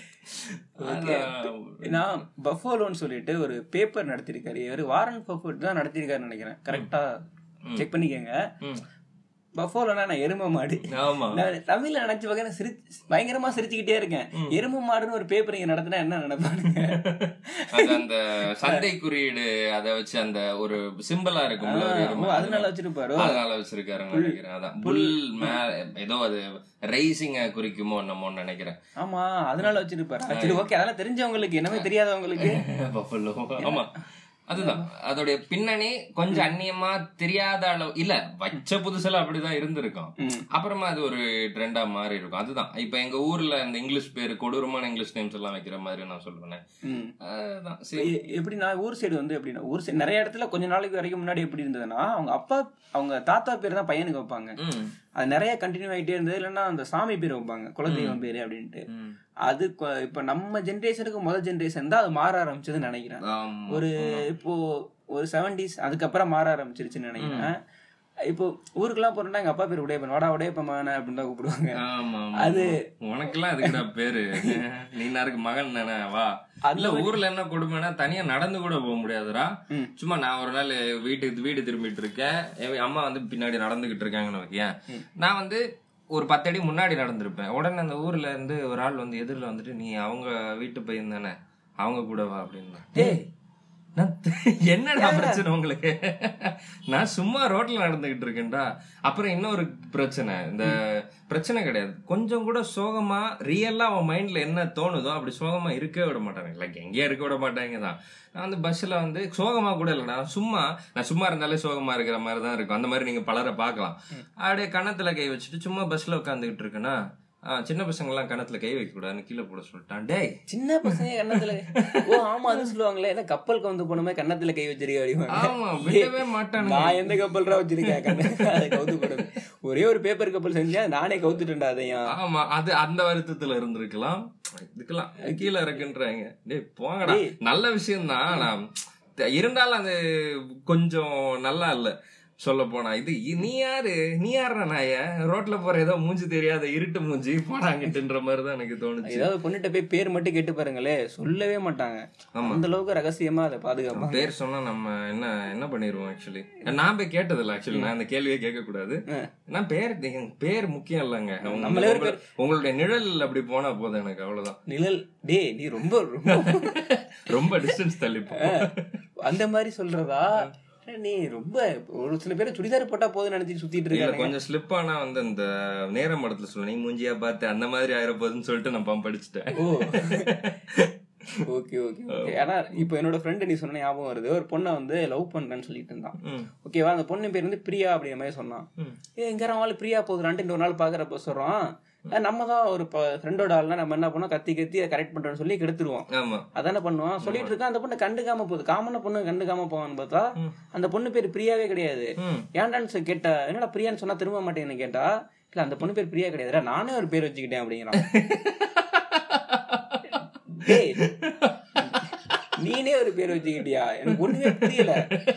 C: அதான்
B: நான் பஃபோலோன்னு சொல்லிட்டு ஒரு பேப்பர் நடத்திருக்காரு இவர் வாரன் பஃபோர்ட் தான் நடத்திருக்காருன்னு நினைக்கிறேன் கரெக்டா செக் பண்ணிக்கோங்க
C: ம்.
B: பஃபோலோனா நான் எரும மாடு
C: ஆமா
B: நான் தமிழ்ல நினைச்ச வகையில சிரி பயங்கரமா சிரிச்சுக்கிட்டே இருக்கேன் எரும மாடுன்னு ஒரு பேப்பர் இங்க நடத்தினா என்ன நினைப்பானுங்க
C: அது அந்த சந்தை குறியீடு அத வச்சு அந்த ஒரு சிம்பிளா இருக்கும்ல ஒரு
B: ஓ,
C: எருமை.
B: அதனால வச்சிருப்பாரோ
C: அதனால வச்சிருக்காருன்னு நினைக்கிறேன் அதான் புல் மேல ஏதோ அது ரைசிங்க குறிக்குமோ என்னமோன்னு நினைக்கிறேன்
B: ஆமா அதனால வச்சிருப்பாரு சரி ஓகே அதெல்லாம் தெரிஞ்சவங்களுக்கு என்னமே தெரியாதவங்களுக்கு
C: Buffalo. ஆமா அதுதான் அதோடைய பின்னணி கொஞ்சம் அந்நியமா தெரியாத அளவு இல்ல வச்ச புதுசுல அப்படிதான் இருந்திருக்கும்
B: ம்.
C: அப்புறமா அது ஒரு ட்ரெண்டா மாறி இருக்கும் அதுதான் இப்ப எங்க ஊர்ல இந்த இங்கிலீஷ் பேரு கொடூரமான இங்கிலீஷ் நேம்ஸ் எல்லாம் வைக்கிற மாதிரி நான் சொல்றேன்
B: ம்.
C: அதுதான் சரி
B: எ- எப்படின்னா ஊர் சைடு வந்து எப்படின்னா ஊர் சைடு நிறைய இடத்துல கொஞ்ச நாளைக்கு வரைக்கும் முன்னாடி எப்படி இருந்ததுன்னா அவங்க அப்பா அவங்க தாத்தா பேர் தான் பையனுக்கு வைப்பாங்க
C: ம்
B: அது நிறைய கண்டினியூ ஆகிட்டே இருந்தது இல்லைன்னா அந்த சாமி பேர் வைப்பாங்க குலதெய்வம் பேரு அப்படின்ட்டு
C: ம்.
B: அது கொ- இப்ப நம்ம ஜென்ரேஷனுக்கு முதல் ஜென்ரேஷன் தான் அது மாற ஆரம்பிச்சதுன்னு நினைக்கிறேன்
C: ஆமா.
B: ஒரு இப்போ ஒரு செவன்டிஸ் அதுக்கப்புறம் மாற ஆரம்பிச்சிருச்சுன்னு நினைக்கிறேன் இப்போ ஊருக்குலாம் போறோம்னா எங்க அப்பா பேர் உடையப்பன் வாடா உடையப்பமான அப்படின்னு தான் கூப்பிடுவாங்க
C: ஆமா ஆமா.
B: அது
C: உனக்கெல்லாம் எதுக்குடா பேரு நீ நாருக்கு மகன் தானே வா இல்ல ஊர்ல என்ன கொடுமைனா தனியா நடந்து கூட போக முடியாதுடா
B: ம்.
C: சும்மா நான் ஒரு நாள் வீட்டுக்கு வீடு திரும்பிட்டு இருக்கேன் என் அம்மா வந்து பின்னாடி நடந்துகிட்டு இருக்காங்கன்னு வைக்கேன் நான் வந்து ஒரு பத்தடி முன்னாடி நடந்திருப்பேன் உடனே அந்த ஊர்ல இருந்து ஒரு ஆள் வந்து எதிரில் வந்துட்டு நீ அவங்க வீட்டு பையன் தானே அவங்க கூட வா அப்படின்னு டேய் நான் த- என்னடா பிரச்சனை உங்களுக்கு நான் சும்மா ரோட்ல நடந்துகிட்டு இருக்கேன்டா அப்புறம் இன்னொரு பிரச்சனை இந்த பிரச்சனை கிடையாது கொஞ்சம் கூட சோகமா ரியலா அவன் மைண்ட்ல என்ன தோணுதோ அப்படி சோகமா இருக்கவே விட மாட்டாங்க லைக் எங்கேயும் இருக்க விட மாட்டாங்க தான் நான் வந்து பஸ்ல வந்து சோகமா கூட இல்லைடா சும்மா நான் சும்மா இருந்தாலே சோகமா இருக்கிற மாதிரி தான் இருக்கும் அந்த மாதிரி நீங்க பலரை பார்க்கலாம் அப்படியே கணத்துல கை வச்சுட்டு சும்மா பஸ்ல உட்காந்துக்கிட்டு இருக்கேன்னா ஆ, சின்ன பசங்க எல்லாம் கணத்துல கை வைக்க கூடாதுன்னு கீழே போட சொல்லிட்டான் டேய்
B: சின்ன பசங்க கன்னத்துல ஓ ஆமா அது சொல்லுவாங்களே ஏன்னா கப்பலுக்கு வந்து போனோமே கன்னத்துல கை வச்சிருக்க அப்படிவாங்க
C: ஆமா விடவே மாட்டானுங்க
B: நான் எந்த கப்பல்ரா வச்சிருக்கேன் கண்ணு அதை கவுத்து போடுது ஒரே ஒரு பேப்பர் கப்பல் செஞ்சா நானே கவுத்துட்டேன்டா அதையும்
C: ஆமா அது அந்த வருத்தத்துல இருந்திருக்கலாம் இதுக்கெல்லாம் கீழே இருக்குன்றாங்க டேய் போங்கடா நல்ல விஷயம் தான் நான் இருந்தாலும் அது கொஞ்சம் நல்லா இல்ல சொல்ல போனா இது இ- நீ யாரு நீ யாருடா நாய ரோட்ல போற ஏதோ மூஞ்சி தெரியாத இருட்டு மூஞ்சி போடாங்கிட்டுன்ற மாதிரி தான் எனக்கு தோணுச்சு
B: ஏதாவது பொண்ணுகிட்ட போய் பேர் மட்டும் கேட்டு பாருங்களே சொல்லவே மாட்டாங்க அந்த அளவுக்கு ரகசியமா அதை பாதுகாப்பாங்க
C: பேர் சொன்னா நம்ம என்ன என்ன பண்ணிருவோம் ஆக்சுவலி நான் போய் கேட்டதில்ல ஆக்சுவலி நான் அந்த கேள்வியே கேட்க கூடாது நான் பேர் என் பேர் முக்கியம் இல்லைங்க உங்க-
B: நம்மளே ஒரு
C: உங்க- உங்களுடைய நிழல் அப்படி போனா போதும் எனக்கு அவ்வளவுதான்
B: நிழல் டேய் நீ ரொம்ப ரொம்ப
C: ரொம்ப டிஸ்டன்ஸ் தள்ளி போ.
B: அந்த மாதிரி சொல்றதா நீ ரொம்ப ஒரு சில பேர் சுடிதார் போட்டா போதும் நினைச்சிட்டு சுத்திட்டு
C: இல்ல
B: இருக்காங்க
C: கொஞ்சம் ஸ்லிப் ஆனா வந்து அந்த நேரம் படத்துல சொல்ல நீ மூஞ்சியா பார்த்து அந்த மாதிரி ஆயிரப்போகுதுன்னு சொல்லிட்டு நான் பம்ப் அடிச்சிட்டேன்
B: ஓ ஓகே ஓகே ஓகே ஆனா இப்போ என்னோட ஃப்ரெண்டு நீ சொன்ன ஞாபகம் வருது ஒரு பொண்ணை வந்து லவ் பண்றேன்னு சொல்லிட்டு இருந்தான்
C: ம்.
B: ஓகேவா அந்த பொண்ணு பேர் வந்து பிரியா அப்படிங்கிற மாதிரி சொன்னான்
C: ம்.
B: ஏ எங்க ஆள் பிரியா போகுதுறான்ட்டு ஒரு நாள் பாக்குறப்ப சொல்றோம் அஹ் நம்ம தான் ஒரு ஃப்ரெண்டோட ஆள்னா நம்ம என்ன பண்ணோம் கத்தி கத்தி அதை கரெக்ட் பண்றோம்னு சொல்லி கெடுத்துருவோம்
C: ஆமா
B: அதானே பண்ணுவான் சொல்லிட்டு இருக்கான் அந்த பொண்ணு கண்டுக்காம போகுது காமன பொண்ணு கண்டுக்காம போவான்னு பார்த்தா அந்த பொண்ணு பேர் பிரியாவே கிடையாது
C: ம்.
B: ஏன்டான்னு சொல்லி கேட்டா என்னடா பிரியான்னு சொன்னா திரும்ப மாட்டேன்னு கேட்டா இல்ல அந்த பொண்ணு பேர் பிரியா கிடையாதுடா நானே ஒரு பேர் வச்சுக்கிட்டேன் அப்படிங்கிறான் டேய், நீனே ஒரு பேர் வச்சுக்கிட்டியா எனக்கு ஒண்ணுமே புரியல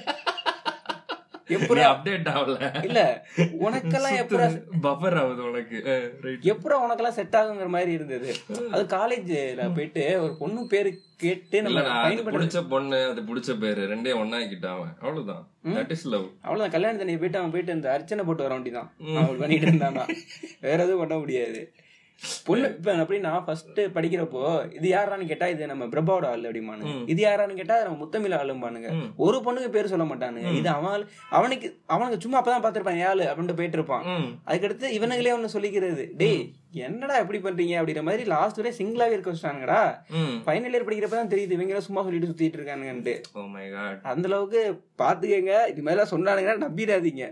C: நீ
B: எப்படா
C: அப்டேட் ஆகல
B: இல்ல உனக்கெல்லாம் எப்படா
C: பஃபர் ஆகுது உனக்கு ரைட்
B: எப்படா உனக்கெல்லாம் செட் ஆகுங்கிற மாதிரி இருந்தது அது காலேஜ்ல போயிட்டு ஒரு பொண்ணு பேரு கேட்டு
C: இல்ல
B: நம்ம
C: நான்
B: find
C: அது
B: பண்றது
C: பிடிச்ச பொண்ணு அது பிடிச்ச பேரு ரெண்டே ஒண்ணா ஆக்கிட்டான் அவன் அவ்வளவுதான் தட் இஸ் லவ்
B: அவ்வளவுதான் கல்யாணம் தண்ணி போயிட்டு அவன் போயிட்டு இந்த அர்ச்சனை போட்டு வர வேண்டியதான் அவன் பண்ணிட்டு இருந்தானா வேற எதுவும் பண்ண முடியாது பொண்ணு இப்ப அப்படின்னா ஃபர்ஸ்ட் படிக்கிறப்போ இது யாரான்னு கேட்டா இது நம்ம பிரபாவோட ஆளு அப்படிமானுங்க இது யாரான்னு கேட்டா நம்ம முத்தமிழ் ஆளும்பானுங்க ஒரு பொண்ணுக்கு பேர் சொல்ல மாட்டானுங்க இது அவன் அவனுக்கு அவனுக்கு சும்மா அப்பதான் பாத்திருப்பான் ஏழு அப்படின்ட்டு போயிட்டு இருப்பான்
C: ம்.
B: அதுக்கடுத்து இவனுங்களே ஒண்ணு சொல்லிக்கிறது டேய் என்னடா எப்படி பண்றீங்க அப்படிங்கிற மாதிரி லாஸ்ட் வரை சிங்கிளாவே இருக்க வச்சிட்டானுங்கடா
C: ம்
B: ஃபைனல் இயர் படிக்கிறப்ப தான் தெரியுது இவங்க எல்லாம் சும்மா சொல்லிட்டு சுத்திட்டு இருக்கானுங்கன்ட்டு
C: ஓ மை காட்
B: அந்த அளவுக்கு பாத்துக்கங்க இது மாதிரிலாம் சொன்னானுங்கன்னா நம்பிடாதீங்க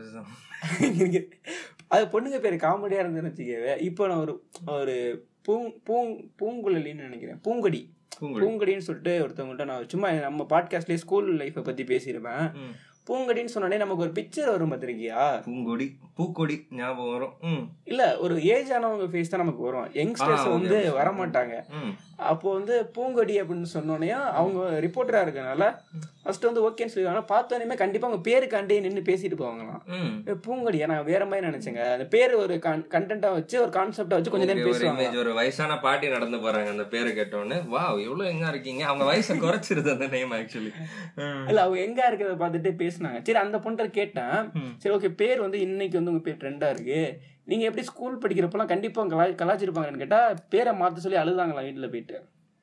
B: அது பொண்ணுங்க பேர் காமெடியா இருந்துன்னு வச்சுக்கவே இப்போ நான் ஒரு ஒரு பூங் பூங் பூங்குழலின்னு நினைக்கிறேன் பூங்கொடி
C: பூங்குழலி.
B: பூங்கொடின்னு சொல்லிட்டு ஒருத்தவங்கள்ட்ட நான் சும்மா நம்ம பாட்காஸ்ட்லயே ஸ்கூல் லைஃப்பை பத்தி பேசியிருப்பேன்
C: ம்.
B: பூங்கொடின்னு சொன்னோடனே நமக்கு ஒரு பிக்சர் வரும் பார்த்திருக்கியா
C: பூங்கொடி பூக்கொடி ஞாபகம் வரும் ம்
B: இல்ல ஒரு ஏஜ் ஆனவங்க ஃபேஸ் தான் நமக்கு வரும் யங்ஸ்டர்ஸ்
C: ஆ, okay,
B: வந்து
C: okay.
B: வரமாட்டாங்க
C: ம்
B: அப்போ வந்து பூங்கொடி அப்படின்னு சொன்னோடனே அவங்க ரிப்போர்ட்டரா இருக்கனால ஃபர்ஸ்ட் வந்து ஓகேன்னு சொல்லுவாங்க பார்த்தோன்னே கண்டிப்பா அவங்க பேருக்காண்டே நின்று பேசிட்டு போவாங்களாம்
C: ம்
B: ஏ, பூங்கொடியா நான் வேற மாதிரி நினைச்சேங்க அந்த பேர் ஒரு கண்டென்ட்டா வச்சு ஒரு கான்செப்டா வச்சு கொஞ்ச நேரம்
C: Okay, ஒரு
B: பேசுவாங்க
C: image, ஒரு வயசான பாட்டி நடந்து போறாங்க அந்த பேரை கேட்டோன்னு வாவ் எவ்வளவு எங்க இருக்கீங்க அவங்க வயசை குறைச்சிருது அந்த நேம் ஆக்சுவலி
B: இல்ல அவங்க எங்க இருக்கிறத பார்த்துட்டு பேசினாங்க சரி அந்த பொண்ணை கேட்டேன் சரி ஓகே பேர் வந்து இன்னைக்கு வந்து உங்க பேர் ட்ரெண்டா இருக்கு நீங்க எப்படி ஸ்கூல் படிக்கிறப்பெல்லாம் கண்டிப்பா கலா கலாச்சிருப்பாங்கன்னு கேட்டா பேரை மாத்த சொல்லி அழுதாங்களா வீட்டுல போயிட்டு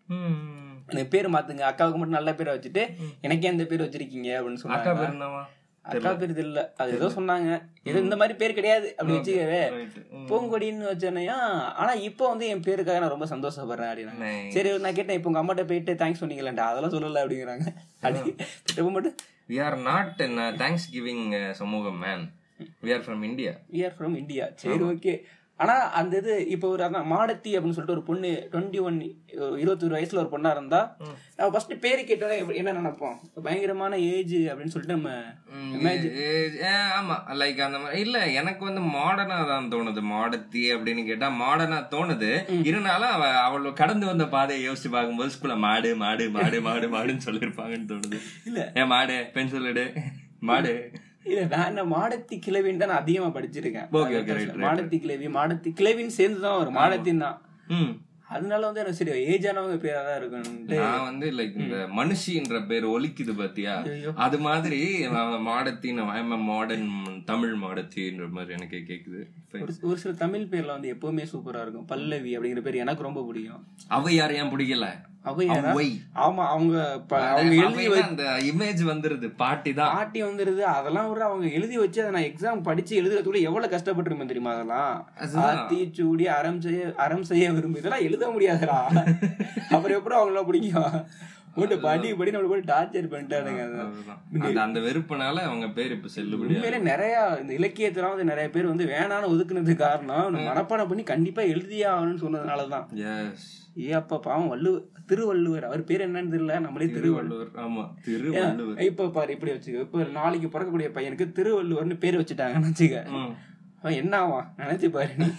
B: எனக்கு பேர் மாத்துங்க அக்காவுக்கு மட்டும் நல்ல பேரை வச்சுட்டு எனக்கே அந்த பேர் வச்சிருக்கீங்க அப்படின்னு
C: அக்கா
B: சொன்னாங்க
C: பேர் என்னவா
B: அக்கா பேர் தெரியல அது ஏதோ சொன்னாங்க இது இந்த மாதிரி பேர் கிடையாது அப்படி வச்சுக்கவே
C: Right. ம்.
B: பூங்கொடின்னு வச்சோனையா ஆனா இப்போ வந்து என் பேருக்காக நான் ரொம்ப சந்தோஷப்படுறேன் அப்படின்னா
C: Nice.
B: சரி நான் கேட்டேன் இப்போ உங்க அம்மாட்ட போயிட்டு தேங்க்ஸ் சொன்னீங்களேன்டா அதெல்லாம் சொல்லல அப்படிங்கிறாங்க அப்படி திரும்ப மட்டும்
C: we are not in a thanksgiving uh, சமூகம் man we are from india
B: we are from India சரி ஓகே ஆனா அந்த இது இப்போ ஒரு அதான் மாடத்தி அப்படின்னு சொல்லிட்டு ஒரு பொண்ணு டுவெண்ட்டி ஒன் இருபத்தொரு வயசுல ஒரு பொண்ணா இருந்தா நம்ம ஃபர்ஸ்ட் பேரு கேட்டோட என்ன நினைப்போம் பயங்கரமான ஏஜ் அப்படின்னு சொல்லிட்டு நம்ம imagine-
C: ஏ- ஏ, ஆமா லைக் அந்த மாதிரி இல்ல எனக்கு வந்து மாடர்னா தான் தோணுது மாடத்தி அப்படின்னு கேட்டா மாடர்னா தோணுது இருந்தாலும் அவ அவள் கடந்து வந்த பாதையை யோசிச்சு பார்க்கும்போது ஸ்கூல்ல மாடு மாடு மாடு மாடு மாடுன்னு சொல்லிருப்பாங்கன்னு தோணுது
B: இல்ல.
C: ஏ மாடு பென்சில் எடு மாடு
B: இல்ல நான் என்ன மாடத்தி கிழவின்னு தான் நான் அதிகமா படிச்சிருக்கேன்
C: Okay, okay, right, right,
B: Madathi கிழவி மாடத்தி கிழவின்னு சேர்ந்து தான் வரும் மாடத்தின் தான்
C: ம்
B: அதனால வந்து எனக்கு சரி ஏஜ் ஆனவங்க பேரா தான் இருக்கும்ட்டு
C: நான் வந்து லைக் இந்த மனுஷின்ற பேர் ஒலிக்குது பாத்தியா
B: ஐயோ.
C: அது மாதிரி மாடத்தின் மாடர்ன் தமிழ் மாடத்தின்ற மாதிரி எனக்கு கேக்குது
B: ஒரு ஒரு சில தமிழ் பேர்ல வந்து எப்பவுமே சூப்பரா இருக்கும் பல்லவி அப்படிங்கிற பேர் எனக்கு ரொம்ப பிடிக்கும்
C: அவையார் ஏன் பிடிக்கல
B: அவையாரா
C: அவ்வை.
B: ஆமா அவங்க ப- அவங்க எழுதி
C: அவைன்னா அந்த இமேஜ் வந்துருது பாட்டி தான்
B: பாட்டி வந்துருது அதெல்லாம் ஒரு அவங்க எழுதி வச்சு அதை நான் எக்ஸாம் படிச்சு எழுதுறதுக்குள்ள எவ்வளவு கஷ்டப்பட்டிருப்பேன் தெரியுமா அதெல்லாம்
C: அதுதான்.
B: ஆத்தி சூடி அறம் செய்ய அறம் செய்ய விரும்பு இதெல்லாம் எழுத முடியாதுடா அப்புறம் எப்படி அவங்கள பிடிக்கும் போட்டு படி படி நம்மள போட்டு டார்ச்சர் பண்ணிட்டானுங்க அதை.
C: அதுதான். அந்த அந்த வெறுப்புனால அவங்க பேர் இப்ப செல்லுபடியா
B: உண்மையிலே நிறைய இந்த இலக்கியத்துல வந்து நிறைய பேர் வந்து வேணான்னு ஒதுக்குனதுக்கு காரணம் நம்ம மனப்பாடம் பண்ணி கண்டிப்பா எழுதியே ஆகணும்னு சொன்னதுனாலதான்
C: எஸ்
B: ஏ அப்பா பாவம் வள்ளுவர் திருவள்ளுவர் அவர் பேர் என்னன்னு தெரியல நம்மளே திருவள்ளுவர்
C: திருவள்ளுவர் ஆமா திருவள்ளுவர்
B: இப்ப பாரு இப்படி வச்சுக்க இப்ப நாளைக்கு பிறக்கக்கூடிய பையனுக்கு திருவள்ளுவர்னு பேர் வச்சுட்டாங்கன்னு வச்சுக்க
C: ம்.
B: அவன் என்ன ஆவான் நினைச்சு பாரு நீ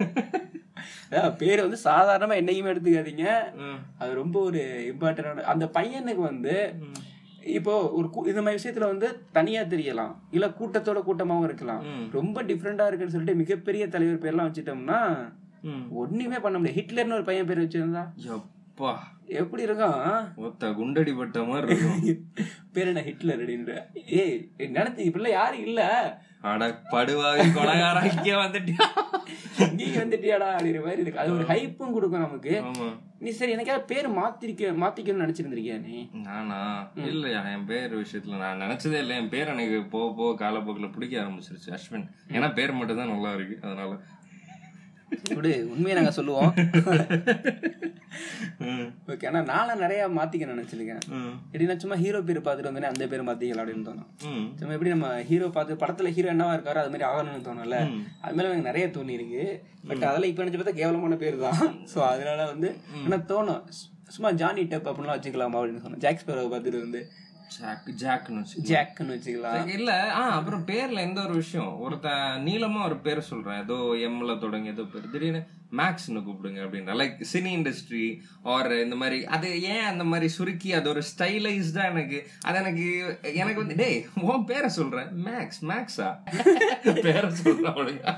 B: அதான் பேர் வந்து சாதாரணமா என்னைக்குமே எடுத்துக்காதீங்க
C: ம்.
B: அது ரொம்ப ஒரு இம்பார்ட்டன்டான அந்த பையனுக்கு வந்து இப்போ ஒரு கூ- இந்த மாதிரி விஷயத்துல வந்து தனியா தெரியலாம் இல்ல கூட்டத்தோட கூட்டமாவும் இருக்கலாம்
C: ம்.
B: ரொம்ப டிஃப்ரெண்டா இருக்குன்னு சொல்லிட்டு மிகப்பெரிய தலைவர் பேர்லாம் வச்சுட்டோம்னா
C: ம்.
B: ஒண்ணுமே பண்ண முடியாது ஹிட்லர்னு ஒரு பையன் பேர் வச்சிருந்தா
C: எப்பா
B: எப்படி இருக்கும்
C: ஒத்த குண்டடி பட்ட மாதிரி இருக்கும்
B: பேர் என்ன ஹிட்லர் அப்படின்ற ஏய் நினைச்சு இப்படிலாம் யாரும் இல்ல
C: அட படுவாவி கொலகாரா இங்க வந்துட்டியா
B: நீ வந்துட்டியாடா அப்படிங்கிற மாதிரி இருக்கு அது ஒரு ஹைப்பும் கொடுக்கும் நமக்கு
C: ஆமா
B: நீ சரி எனக்காவது பேர் மாத்திருக்க மாத்திக்கணும்னு நினைச்சிருந்திருக்கியா நீ
C: நானா இல்லையா என் பேர் விஷயத்துல நான் நினைச்சதே இல்லை என் பேர் எனக்கு போக போக காலப்போக்கில் பிடிக்க ஆரம்பிச்சிருச்சு அஸ்வின் ஏன்னா பேர் மட்டும் தான் நல்லா இருக்கு அதனால
B: விடு உண்மையை நாங்க சொல்லுவோம் ஓகே ஆனா நானும் நிறைய மாத்திக்க நினைச்சிருக்கேன்
C: ம்.
B: எப்படின்னா சும்மா ஹீரோ பேர் பார்த்துட்டு வந்தோடனே அந்த பேர் மாத்திக்கலாம் அப்படின்னு தோணும்
C: ம்.
B: சும்மா எப்படி நம்ம ஹீரோ பார்த்து படத்துல ஹீரோ என்னவா இருக்காரோ அது மாதிரி ஆகணும்னு தோணும்ல அது மாதிரி எனக்கு நிறைய தோணி இருக்கு பட் அதெல்லாம் இப்ப நினைச்சு பார்த்தா கேவலமான பேர் தான் சோ அதனால வந்து எனக்கு தோணும் சு- சும்மா ஜானி டெப் அப்படின்லாம் வச்சுக்கலாமா அப்படின்னு சொன்னேன் ஜாக்ஸ் பேரை பார்த்துட்டு வந்து
C: ஜாக் ஜாக்னு வச்சு
B: ஜாக்னு வச்சுக்கலாம்
C: இல்ல ஆ அப்புறம் பேர்ல எந்த ஒரு விஷயம் ஒருத்தன் நீளமா ஒரு பேர் சொல்றேன் ஏதோ எம்ல தொடங்கி ஏதோ பேர் திடீர்னு மேக்ஸ்னு கூப்பிடுங்க அப்படின்ற லைக் சினி இண்டஸ்ட்ரி ஆர் இந்த மாதிரி அது ஏன் அந்த மாதிரி சுருக்கி அது ஒரு ஸ்டைலைஸ்டா எனக்கு அது எனக்கு எனக்கு வந்து டேய் உன் பேரை சொல்றேன் மேக்ஸ் மேக்ஸா பேரை சொல்றேன் ஒழுங்கா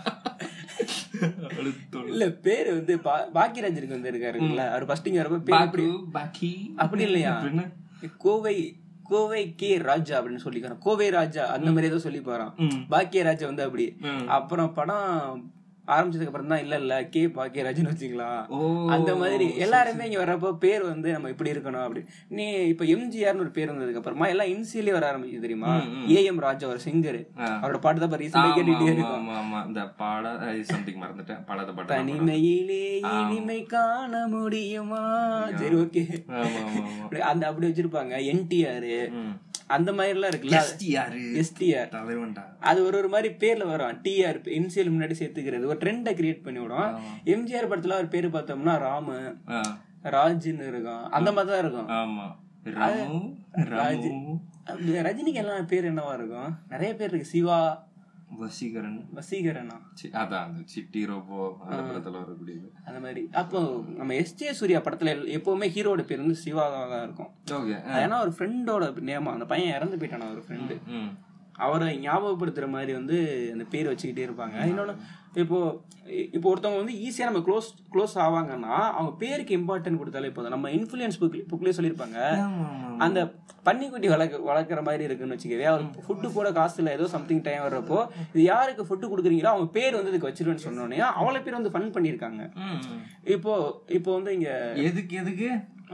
C: அழுத்தம்.
B: இல்ல பேரு வந்து பா- பாக்கியராஜருக்கு வந்து இருக்காருல்ல அவர் ஃபர்ஸ்ட் இங்க வரப்ப பேர்
C: பாக்கு பாக்கி
B: அப்படி இல்லையா
C: அப்படின்னு
B: கோவை கோவை கே ராஜா அப்படின்னு சொல்லிக்கிறான் கோவை ராஜா அந்த மாதிரி ஏதோ சொல்லி போறான் பாக்கிய ராஜா வந்து அப்படி அப்புறம் படம் ஆரம்பிச்சதுக்கு அப்புறம் தான் இல்ல இல்ல கே பாக்கியராஜ்னு வச்சுக்கலாம்
C: ஓ
B: அந்த மாதிரி எல்லாருமே இங்க வர்றப்போ பேர் வந்து நம்ம இப்படி இருக்கணும் அப்படி நீ இப்ப எம்ஜிஆர்னு ஒரு பேர் வந்ததுக்கு அப்புறமா எல்லாம் இன்சியலே வர ஆரம்பிச்சு தெரியுமா ஏ எம் ராஜா ஒரு சிங்கர் அவரோட பாட்டு தான் ரீசெண்டா கேட்டுட்டே
C: ஆமா,
B: இருக்கும்
C: ஆமா, ஆமா. இந்த பாட சம்திங் மறந்துட்டேன் பாடாத பாட்டு
B: தனிமையிலே இனிமை காண முடியுமா சரி ஓகே
C: ஆமா ஆமா ஆமா
B: அந்த அப்படி வச்சிருப்பாங்க என்டிஆர்
C: ம்.
B: அந்த மாதிரி எல்லாம் இருக்குல்ல
C: யாரு
B: எஸ்டிஆர்
C: தலைவன்டா
B: அது ஒரு ஒரு மாதிரி பேர்ல வரும் டிஆர் இன்சியல் முன்னாடி சேர்த்துக்கிறது ஒரு ட்ரெண்டை கிரியேட் பண்ணி விடும் எம்ஜிஆர் படத்துல ஒரு பேரு பார்த்தோம்னா ராமு
C: ஆ,
B: ராஜ்னு இருக்கும் அந்த மாதிரி தான் இருக்கும்
C: ஆமா ராமு ராமு
B: அப்படி ரஜினிக்கு எல்லாம் பேர் என்னவா இருக்கும் நிறைய பேர் இருக்கு சிவா
C: வசீகரன்
B: வசீகரனா
C: சி- அதான் அந்த சிட்டி ரோபோ அந்த படத்துல வரக்கூடியது
B: அந்த மாதிரி அப்போ நம்ம எஸ்ஜே சூர்யா படத்துல எல்- எப்பவுமே ஹீரோட பேர் வந்து சிவாவா தான் இருக்கும்
C: ஓகே
B: ஏன்னா ஒரு ஃப்ரெண்டோட நேமா அந்த பையன் இறந்து போயிட்டான ஒரு ஃப்ரெண்டு
C: ம்
B: அவரை ஞாபகப்படுத்துற மாதிரி வந்து அந்த பேர் வச்சுக்கிட்டே இருப்பாங்க இன்னொன்னு இப்போ இப்போ ஒருத்தவங்க வந்து ஈஸியா நம்ம க்ளோஸ் க்ளோஸ் ஆவாங்கன்னா அவங்க பேருக்கு இம்பார்ட்டன்ட் கொடுத்தாலே போதும் நம்ம இன்ஃபுளுயன்ஸ் புக் புக்லயே சொல்லியிருப்பாங்க
C: ஆமா ஆமா
B: அந்த பன்னிக்குட்டி வளர்க்க வளர்க்குற மாதிரி இருக்குன்னு வச்சுக்கவே அவர் ஃபுட்டு கூட காசு இல்லை ஏதோ சம்திங் டைம் வர்றப்போ இது யாருக்கு ஃபுட்டு கொடுக்குறீங்களோ அவங்க பேர் வந்து இதுக்கு வச்சிருவேன்னு சொன்னோன்னே அவ்வளோ பேர் வந்து ஃபன் பண்ணியிருக்காங்க
C: ம், ம்.
B: இப்போ இப்போ வந்து இங்க
C: எதுக்கு எதுக்கு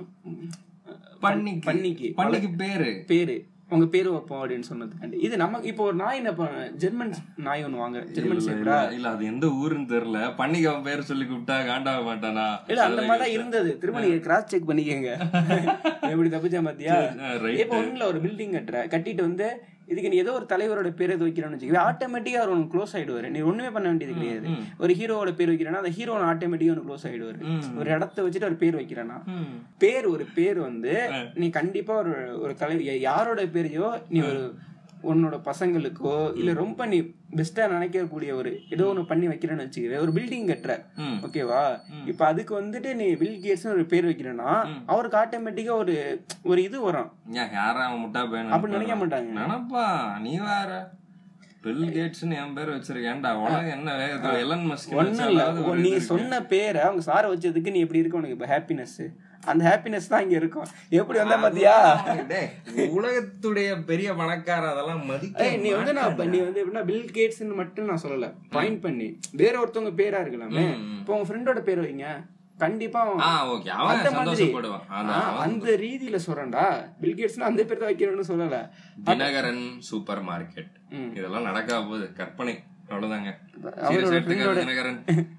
C: பன்னிக்கு
B: பன்னிக்கு
C: பன்னிக்கு பேரு
B: பேரு உங்க பேரு வைப்போம் அப்படின்னு சொன்னதுக்காண்டி இது நம்ம இப்போ ஒரு நாய் என்ன பண்ண ஜெர்மன் நாய் ஒன்று வாங்க ஜெர்மன்
C: இல்ல,
B: சேப்ரா
C: இல்ல அது எந்த ஊருன்னு தெரியல பன்னிக்கு அவன் பேர் சொல்லி கூப்பிட்டா காண்டாக மாட்டானா
B: இல்ல அந்த மாதிரி தான் இருந்தது திரும்ப நீங்க கிராஸ் செக் பண்ணிக்கங்க எப்படி தப்பிச்சா பாத்தியா
C: right.
B: இப்போ ஒண்ணுல ஒரு பில்டிங் கட்டுற கட்டிட்டு வந்து இதுக்கு நீ ஏதோ ஒரு தலைவரோட பேர் எது வைக்கிறோம்னு வச்சுக்கவே ஆட்டோமேட்டிக்கா அவர் உனக்கு க்ளோஸ் ஆயிடுவாரு நீ ஒண்ணுமே பண்ண வேண்டியது கிடையாது ஒரு ஹீரோவோட பேர் வைக்கிறேன்னா அந்த ஹீரோ ஆட்டோமேட்டிக்கா உனக்கு க்ளோஸ் ஆயிடுவாரு ஒரு இடத்த வச்சுட்டு ஒரு பேர் வைக்கிறேன்னா
C: ம்.
B: பேர் ஒரு பேர் வந்து நீ கண்டிப்பா ஒரு ஒரு தலைவர் யா- யாரோட பேரையோ நீ ஒரு உன்னோட பசங்களுக்கோ இல்ல ரொம்ப நீ பெஸ்டா நினைக்கக்கூடிய ஒரு ஏதோ ஒண்ணு பண்ணி வைக்கிறேன்னு வச்சுக்கவே ஒரு பில்டிங் கட்டுற
C: ம்.
B: ஓகேவா இப்ப அதுக்கு வந்துட்டு நீ வில் கேட்ஸ் ஒரு பேர் வைக்கிறேன்னா அவருக்கு ஆட்டோமேட்டிக்கா ஒரு ஒரு இது வரும்
C: ஏன் யாரா அவன் முட்டா பையன்
B: அப்படி நினைக்க மாட்டாங்க
C: நினப்பா நீ வேற பில் கேட்ஸ்னு என் பேர் வச்சிருக்கேன்டா உலகம் என்ன வேகத்துல எலன் மஸ்க்
B: ஒண்ணும் இல்ல உன் நீ சொன்ன பேரை அவங்க சார வச்சதுக்கு நீ எப்படி இருக்க உனக்கு இப்ப ஹாப்பினஸ் அந்த ஹாப்பினஸ் தான் இங்க இருக்கும் எப்படி வந்தா பாத்தியா
C: உலகத்துடைய பெரிய பணக்கார அதெல்லாம் மதிக்க
B: ஏய், நீ வந்து நான் இப்ப நீ வந்து எப்படின்னா பில் கேட்ஸ்னு மட்டும் நான் சொல்லல பாயிண்ட் பண்ணி வேற ஒருத்தவங்க பேரா இருக்கலாமே இப்போ உங்க ஃப்ரெண்டோட பேர் வைங்க கண்டிப்பா அவன்
C: ஆ ஓகே அவன்
B: அந்த மாதிரி
C: சந்தோஷப்படுவான்
B: ஆ,
C: அதான்
B: அந்த ரீதியில சொல்றேன்டா பில் கேட்ஸ்னா அந்த பேர் தான் வைக்கிறேன்னு சொல்லல
C: தினகரன் சூப்பர் மார்க்கெட் இதெல்லாம் நடக்கா போகுது கற்பனை அவ்வளவுதாங்க
B: அவரோட
C: Serious எடுத்துக்காத
B: friend-ஓட-
C: தினகரன்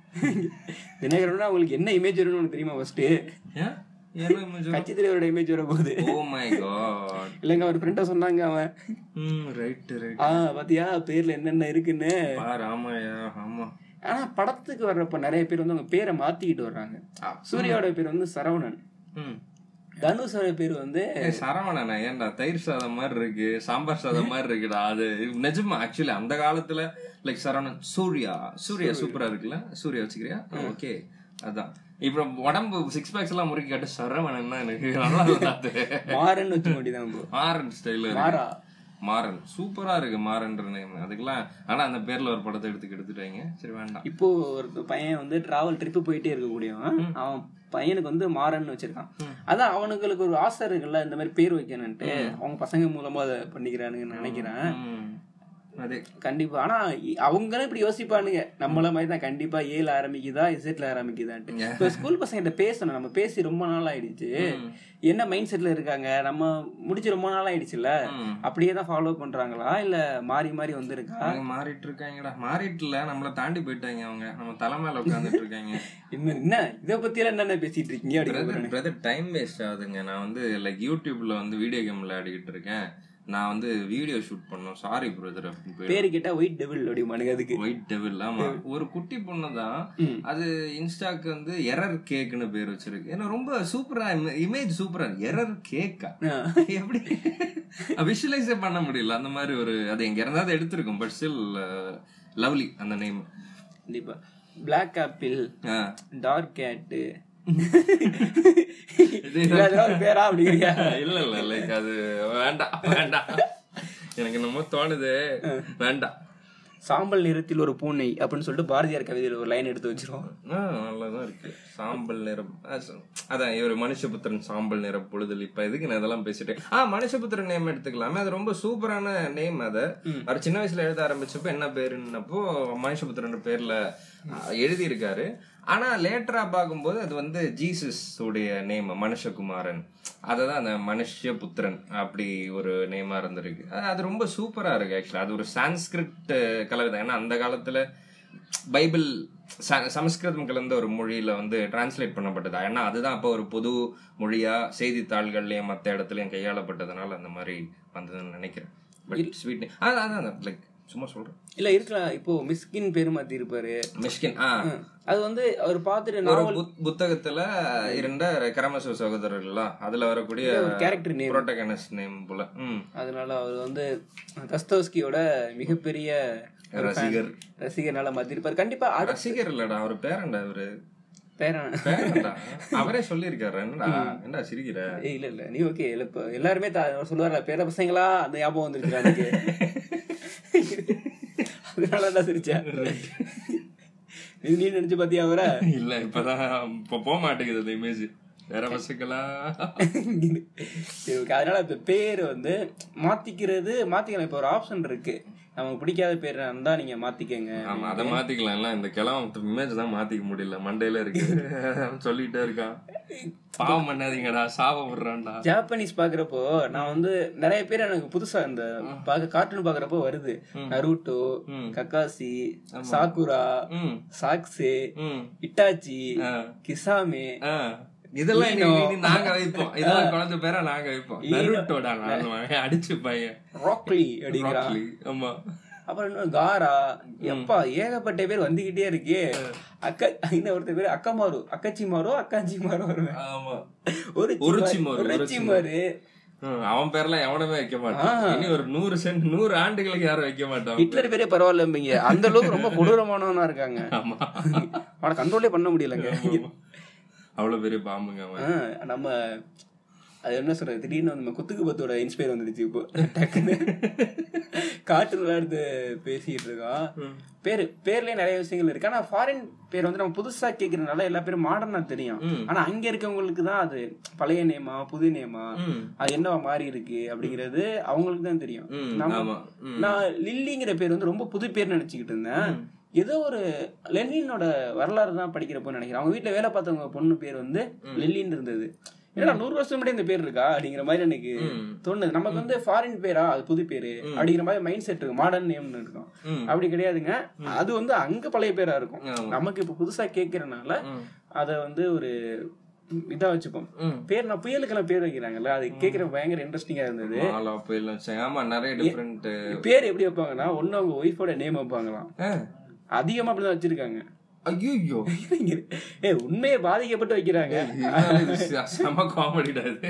B: தினகரன் அவங்களுக்கு என்ன இமேஜ் வரும்னு உனக்கு தெரியுமா ஃபர்ஸ்ட்
C: ஏன் என்ன image?
B: கட்சி தலைவரோட இமேஜ் வர போகுது
C: Oh my god.
B: இல்லைங்க அவர் ஃப்ரெண்டா சொன்னாங்க அவன்
C: ம், right, right.
B: ஆ பாத்தியா பேர்ல என்னென்ன இருக்குன்னு
C: பாரு, ஆமாய்யா, ஆமா.
B: ஆனா படத்துக்கு வர்றப்ப நிறைய பேர் வந்து அவங்க பேரை மாத்திக்கிட்டு வர்றாங்க
C: ஆ.
B: சூர்யாவோட பேர் வந்து சரவணன்
C: ம்.
B: தனுஷோட பேர் வந்து
C: ஏய், சரவணனா ஏன்டா தயிர் சாதம் மாதிரி இருக்கு சாம்பார் சாதம் மாதிரி இருக்குடா அது நிஜமா ஆக்சுவலி அந்த காலத்துல லைக் சரவணன் சூர்யா சூர்யா சூப்பரா இருக்குல்ல சூர்யா வச்சுக்கிறியா ஓகே அதான் இப்ப உடம்பு சிக்ஸ் பேக்ஸ் எல்லாம் முறுக்கி காட்டு சரவணன் எனக்கு நல்லா இருக்காது
B: மாறன் வச்சு வேண்டியதான் bro.
C: மாறன் ஸ்டைல்
B: மாறா
C: மாறன் சூப்பரா இருக்கு மாறன்ற நேம் அதுக்கெல்லாம் ஆனா அந்த பேர்ல ஒரு படத்தை எடுத்து எடுத்துட்டாங்க சரி வேண்டாம்
B: இப்போ ஒரு பையன் வந்து டிராவல் ட்ரிப்பு போயிட்டே இருக்கக்கூடியவன் அவன் பையனுக்கு வந்து மாறன்னு வச்சிருக்கான் அதான் அவனுங்களுக்கு ஒரு ஆசை இருக்குல்ல இந்த மாதிரி பேர் வைக்கணும்ட்டு அவங்க பசங்க மூலமா அதை பண்ணிக்கிறானுங்கன்னு நினைக்கிறேன்
C: ம். அதே
B: கண்டிப்பா ஆனா இ- அவங்களும் இப்படி யோசிப்பானுங்க நம்மள மாதிரி தான் கண்டிப்பா ஏல ஆரம்பிக்குதா இசட்ல ஆரம்பிக்குதான்ட்டு இப்போ ஸ்கூல் பசங்க பேசணும் நம்ம பேசி ரொம்ப நாள் ஆயிடுச்சு என்ன மைண்ட் செட்ல இருக்காங்க நம்ம முடிச்சு ரொம்ப நாள் ஆயிடுச்சுல்ல
C: ம்.
B: அப்படியே தான் ஃபாலோ பண்றாங்களா இல்ல மாறி மாறி வந்திருக்கா
C: அவங்க மாறிட்டு இருக்காங்கடா மாறிட்டு இல்ல நம்மள தாண்டி போயிட்டாங்க அவங்க நம்ம தலை மேல உட்காந்துட்டு இருக்காங்க
B: இன்னும் என்ன இத பத்தி எல்லாம் என்ன பேசிட்டு இருக்கீங்க அப்படின்னு
C: பிரதர் டைம் வேஸ்ட் ஆகுதுங்க நான் வந்து லைக் யூடியூப்ல வந்து வீடியோ கேம் விளையாடிக்கிட்டு இருக்கேன் நான் வந்து வீடியோ ஷூட் பண்ணோம் சாரி பிரதர் அப்படின்னு போய்
B: பேரு கேட்டா ஒயிட் டெவில் அப்படி மனுங்க அதுக்கு
C: ஒயிட் டெவில் ஆமா ஒரு குட்டி பொண்ணு தான்
B: ம்.
C: அது இன்ஸ்டாக்கு வந்து எரர் கேக்னு பேர் வச்சிருக்கு ஏன்னா ரொம்ப சூப்பரா இமேஜ் சூப்பரா எரர் கேக்கா
B: ஆ.
C: எப்படி விஷுவலைஸே பண்ண முடியல அந்த மாதிரி ஒரு அது எங்க இருந்தாவது எடுத்திருக்கும் பட் ஸ்டில் லவ்லி அந்த நேம்
B: கண்டிப்பா பிளாக் ஆப்பிள் டார்க் கேட்டு ஒரு பேரா அப்படிங்கிறியா
C: இல்ல இல்ல லைக் அது வேண்டாம் வேண்டாம் எனக்கு என்னமோ தோணுது வேண்டாம்
B: சாம்பல் நிறத்தில் ஒரு பூனை அப்படின்னு சொல்லிட்டு பாரதியார் கவிதையில் ஒரு லைன் எடுத்து வச்சிருவோம்
C: ஆ, நல்லாதான் இருக்கு சாம்பல் நிறம் ஆ, ச- அதான் இவர் மனுஷபுத்திரன் சாம்பல் நிற பொழுதல் இப்ப எதுக்கு நான் இதெல்லாம் பேசிட்டேன் ஆ மனுஷபுத்திரன் நேம் எடுத்துக்கலாமே அது ரொம்ப சூப்பரான நேம் அது அவர் சின்ன வயசுல எழுத ஆரம்பிச்சப்போ என்ன பேருன்னப்போ மனுஷபுத்திரன் பேர்ல எழுதி இருக்காரு ஆனா லேட்டரா பார்க்கும்போது அது வந்து ஜீசஸ் உடைய நேம் மனுஷகுமாரன் அததான் அந்த மனுஷபுத்திரன் அப்படி ஒரு நேமா இருந்திருக்கு அது- அது ரொம்ப சூப்பரா இருக்கு ஆக்சுவலா அது ஒரு சான்ஸ்கிரிட் கலர் தான் ஏன்னா அந்த காலத்துல பைபிள் ச- சமஸ்கிருதம் கலந்த ஒரு மொழியில வந்து டிரான்ஸ்லேட் பண்ணப்பட்டதா ஏன்னா அதுதான் அப்போ ஒரு பொது மொழியா செய்தித்தாள்கள்லயும் மத்த இடத்துலயும் கையாளப்பட்டதுனால அந்த மாதிரி வந்ததுன்னு நினைக்கிறேன் பட் ஸ்வீட் அதான் அதான் லைக் சும்மா சொல்றேன்
B: இல்ல இருக்கலாம் இப்போ மிஸ்கின் பேரு மாத்தி இருப்பாரு
C: மிஷ்கின் ஆ
B: அது வந்து அவர் பார்த்துட்டு
C: ஒரு
B: நாவல்
C: புத்- புத்தகத்துல இருந்த கரமசு சகோதரர்கள்லாம் அதுல வரக்கூடிய
B: கேரக்டர் நேம்
C: புரோட்டகனஸ் நேம் போல ம்
B: அதனால அவர் வந்து தஸ்தோஸ்கியோட மிகப்பெரிய ஒரு fan.
C: ரசிகர்.
B: ரசிகர்னால மாத்திருப்பாரு கண்டிப்பா அடுத்த
C: ரசிகர் இல்லடா அவர் பேரண்டா அவரு
B: பேரன்
C: பேரண்டா அவரே சொல்லியிருக்காரு என்னடா என்னடா சிரிக்கிற
B: ஏய், இல்ல இல்ல நீ ஓகே இல்ல இப்ப எல்லாருமே த- சொல்லுவாரா பேர பசங்களா அந்த ஞாபகம் வந்துருச்சு எனக்கு அதனால தான் சிரிச்சேன் நீ நீ நினைச்சு பாத்தியா அவரை
C: இல்ல இப்பதான் இப்ப போக மாட்டேங்குது அந்த இமேஜ் வேற பசங்களா
B: சரி ஓகே அதனால இப்ப பேர் வந்து மாத்திக்கிறது மாத்திக்கலாம் இப்ப ஒரு ஆப்ஷன் இருக்கு நமக்கு பிடிக்காத பேர் இருந்தா நீங்க மாத்திக்கங்க
C: ஆமா அதை மாத்திக்கலாம் இல்ல இந்த கிழவன் இமேஜ் தான் மாத்திக்க முடியல மண்டையில இருக்கு சொல்லிட்டே இருக்கான் பாவம் பண்ணாதீங்கடா சாப விடுறான்டா
B: ஜாப்பனீஸ் பாக்குறப்போ நான் வந்து நிறைய பேர் எனக்கு புதுசா இந்த பாக்க கார்ட்டூன் பாக்குறப்போ வருது நருட்டோ கக்காசி சாக்குரா
C: ம்
B: சாக்ஸே
C: ம்
B: இட்டாச்சி
C: ஆ.
B: கிசாமே
C: ஆ. இதெல்லாம் இனி- இனி நாங்க வைப்போம் இதெல்லாம் குழந்தை பேரா நாங்க வைப்போம் நருட்டோடா நான் அடிச்சு பையன்
B: ராக்லி அப்படிங்கிறான்
C: Broccoli. ஆமா
B: அப்புறம் இன்னும் காரா எப்பா ஏகப்பட்ட பேர் வந்துகிட்டே இருக்கே அக்கா இன்னும் ஒருத்தர் பேர் அக்கமாரு அக்கச்சி மாரோ அக்காச்சி மாரோ வருவேன்
C: ஆமா
B: ஒரு
C: உருச்சிமாரு,
B: உருச்சிமாரு
C: ம், அவன் பேர்லாம் எவனுமே வைக்க மாட்டான் இனி ஒரு நூறு சென்ட் நூறு ஆண்டுகளுக்கு யாரும் வைக்க மாட்டான்
B: ஹிட்லர் பேரே பரவாயில்லம்பீங்க அந்த அளவுக்கு ரொம்ப கொடூரமானவனா இருக்காங்க
C: ஆமா
B: அவனை கண்ட்ரோலே பண்ண முடியலங்க
C: அவ்வளவு பெரிய பாம்புங்க அவன்
B: ஆ, நம்ம அது என்ன சொல்றது திடீர்னு நம்ம குத்துக்கு பத்தோட இன்ஸ்பயர் வந்துடுச்சு இப்போ டக்குன்னு காட்டு விளையாடுறது பேசிட்டு இருக்கோம் பேரு பேர்லயே நிறைய விஷயங்கள் இருக்கு ஆனா ஃபாரின் பேர் வந்து நம்ம புதுசா கேக்குறதுனால எல்லா பேரும் மாடர்னா தெரியும் ஆனா அங்க இருக்கவங்களுக்கு தான் அது பழைய நேமா புது நேமா
C: ம்.
B: அது என்னவா மாறி இருக்கு அப்படிங்கிறது அவங்களுக்கு தான் தெரியும்
C: ம்,
B: நம்ம-
C: ஆமா ம்.
B: நான் லில்லிங்கிற பேர் வந்து ரொம்ப புது பேர் நினைச்சுக்கிட்டு இருந்தேன் ஏதோ ஒரு லெனினோட வரலாறு தான் படிக்கிறப்போ நினைக்கிறேன் அவங்க வீட்டுல வேலை பார்த்தவங்க பொண்ணு பேர் வந்து லில்லின்னு இருந்தது ஏன்னா நூறு வருஷம் முன்னாடி இந்த பேர் இருக்கா அப்படிங்கிற மாதிரி எனக்கு தோணுது நமக்கு வந்து ஃபாரின் பேரா அது புது பேரு அப்படிங்கிற மாதிரி மைண்ட் செட் இருக்கு மாடர்ன் நேம்னு இருக்கும்
C: ம்.
B: அப்படி கிடையாதுங்க அது வந்து அங்க பழைய பேரா இருக்கும்
C: ஆமா.
B: நமக்கு இப்ப புதுசா கேட்கறதுனால
C: ம்.
B: அத வந்து ஒரு இதா வச்சுப்போம்
C: ம்.
B: பேர் நான் புயலுக்கெல்லாம் பேர் வைக்கிறாங்கல்ல அது கேட்கற பயங்கர இன்ட்ரெஸ்டிங்கா இருந்தது
C: மாலா புயல் வச்சாங்க ஆமா நிறைய டிஃப்ரெண்ட்
B: பேர் எப்படி வைப்பாங்கன்னா ஒண்ணு அவங்க ஒய்ஃபோட நேம் வைப்பாங்களாம் அதிகமா அப்படிதான் வச்சிருக்காங்க
C: ஐயோ
B: ஏ உண்மையை பாதிக்கப்பட்டு வைக்கிறாங்க
C: செம காமெடிடா இது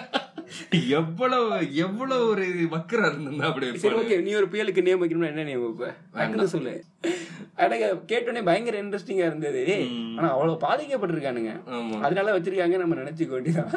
C: எவ்வளவு எவ்வளவு ஒரு வக்கரா இருந்தா அப்படி
B: சரி
C: இருப்பாரு.
B: ஓகே நீ ஒரு புயலுக்கு நேம் வைக்கணும்னா என்ன நேம் வைப்ப டக்குன்னு சொல்லு அடங்க கேட்டோடனே பயங்கர இன்ட்ரெஸ்டிங்கா இருந்தது ஏய், ஆனா அவ்வளவு பாதிக்கப்பட்டிருக்கானுங்க
C: ஆமா
B: அதனால வச்சிருக்காங்க நம்ம நினைச்சுக்க வேண்டியதான்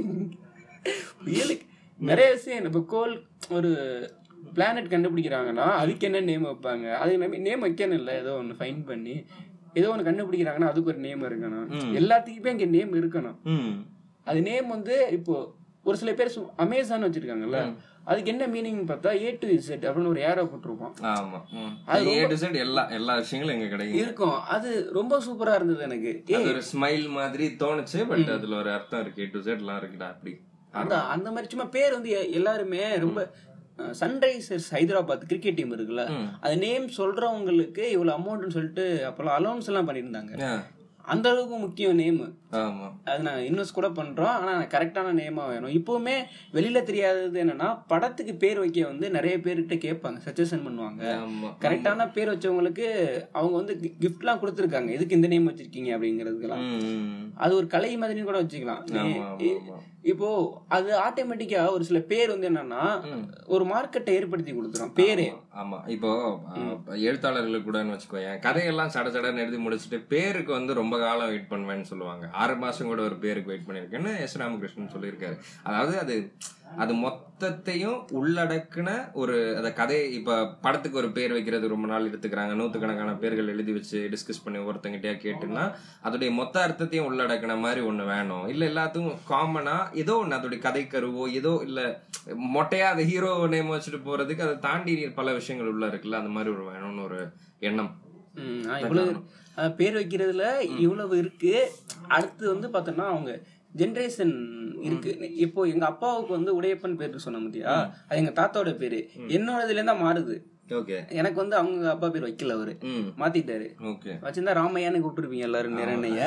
B: புயலுக்கு நிறைய விஷயம் இப்ப கோல் ஒரு பிளானட் கண்டுபிடிக்கிறாங்கன்னா அதுக்கு என்ன நேம் வைப்பாங்க அதுக்கு நேம் வைக்கணும் இல்ல ஏதோ ஒன்று ஃபைன் பண்ணி ஏதோ ஒன்று கண்டுபிடிக்கிறாங்கன்னா அதுக்கு ஒரு நேம் இருக்கணும் எல்லாத்துக்குமே இங்க நேம் இருக்கணும்
C: ம்
B: அது நேம் வந்து இப்போ ஒரு சில பேர் அமேசான் வச்சிருக்காங்கல்ல அதுக்கு என்ன மீனிங் பார்த்தா ஏ டு இசட் அப்படின்னு ஒரு ஏரோ போட்டிருப்போம்
C: ஆமா ம். ஏ டு Z எல்லா எல்லா விஷயங்களும் எங்க கிடைக்கும்
B: இருக்கும் அது ரொம்ப சூப்பரா இருந்தது எனக்கு ஏ
C: அது ஒரு ஸ்மைல் மாதிரி தோணுச்சு பட் அதுல ஒரு அர்த்தம் இருக்கு ஏ டு Z எல்லாம் இருக்குடா அப்படி
B: அந்த அந்த மாதிரி சும்மா பேர் வந்து எ- எல்லாருமே ரொம்ப சன்ரைசர்ஸ் ஹைதராபாத் கிரிக்கெட் டீம் இருக்குல்ல அது நேம் சொல்றவங்களுக்கு இவ்வளவு அமௌண்ட்னு சொல்லிட்டு அப்பெல்லாம் அலௌன்ஸ் எல்லாம் பண்ணியிருந்தாங்க
C: ஆ,
B: அந்த அளவுக்கு முக்கியம் நேம்
C: ஆமா
B: அது நான் இன்வெஸ்ட் கூட பண்றோம் ஆனா கரெக்டான நேமா வேணும் இப்பவுமே வெளியில தெரியாதது என்னன்னா படத்துக்கு பேர் வைக்க வந்து நிறைய பேர்கிட்ட கேட்பாங்க சஜஷன் பண்ணுவாங்க
C: ஆமா
B: கரெக்டான பேர் வச்சவங்களுக்கு அவங்க வந்து கிஃப்ட்லாம் கொடுத்துருக்காங்க எதுக்கு இந்த நேம் வச்சிருக்கீங்க அப்படிங்கிறதுக்கெல்லாம்
C: ம், ம்.
B: அது ஒரு கலை மாதிரி கூட வச்சுக்கலாம்
C: ஆமா, ஆமா, ஆமா.
B: இப்போ அது ஆட்டோமேட்டிக்கா ஒரு சில பேர் வந்து என்னன்னா ஒரு மார்க்கெட்டை ஏற்படுத்தி கொடுத்துரும் பேரு
C: ஆமா இப்போ அஹ், எழுத்தாளர்களுக்கு கூடன்னு வச்சுக்கோயேன் கதையெல்லாம் சட சடன்னு எழுதி முடிச்சுட்டு பேருக்கு வந்து ரொம்ப காலம் வெயிட் பண்ணுவேன்னு சொல்லுவாங்க ஆறு மாசம் கூட ஒரு பேருக்கு வெயிட் பண்ணிருக்கேன்னு எஸ் ராமகிருஷ்ணன் சொல்லியிருக்காரு அதாவது அது அது மொத்தத்தையும் உள்ளடக்குன ஒரு அந்த கதை இப்ப படத்துக்கு ஒரு பேர் வைக்கிறது ரொம்ப நாள் எடுத்துக்கிறாங்க நூத்துக்கணக்கான பேர்கள் எழுதி வச்சு டிஸ்கஸ் பண்ணி ஒருத்தங்கிட்டயா கேட்டுன்னா அதோடைய மொத்த அர்த்தத்தையும் உள்ளடக்கின மாதிரி ஒண்ணு வேணும் இல்ல எல்லாத்துக்கும் காமனா ஏதோ ஒண்ணு அதோடைய கதை கருவோ ஏதோ இல்ல மொட்டையா அந்த ஹீரோ நேம் வச்சுட்டு போறதுக்கு அதை தாண்டி பல விஷயங்கள் உள்ள இருக்குல்ல அந்த மாதிரி ஒரு வேணும்னு ஒரு எண்ணம்
B: ம், ஆ, இவ்வளவு அஹ், பேர் வைக்கிறதுல இவ்வளவு இருக்கு அடுத்து வந்து பார்த்தோம்னா அவங்க ஜென்ரேஷன் இருக்கு இப்போ எங்க அப்பாவுக்கு வந்து உடையப்பன் பேர் சொன்ன முடியா அது எங்க தாத்தாவோட பேரு என்னோட இதுல இருந்தா மாறுது
C: ஓகே
B: எனக்கு வந்து அவங்க அப்பா பேர் வைக்கல அவரு
C: ம்
B: மாத்திட்டாரு
C: ஓகே
B: வச்சிருந்தா ராமையான்னு கூப்பிட்டுருப்பீங்க எல்லாரும் நிரண்ணைய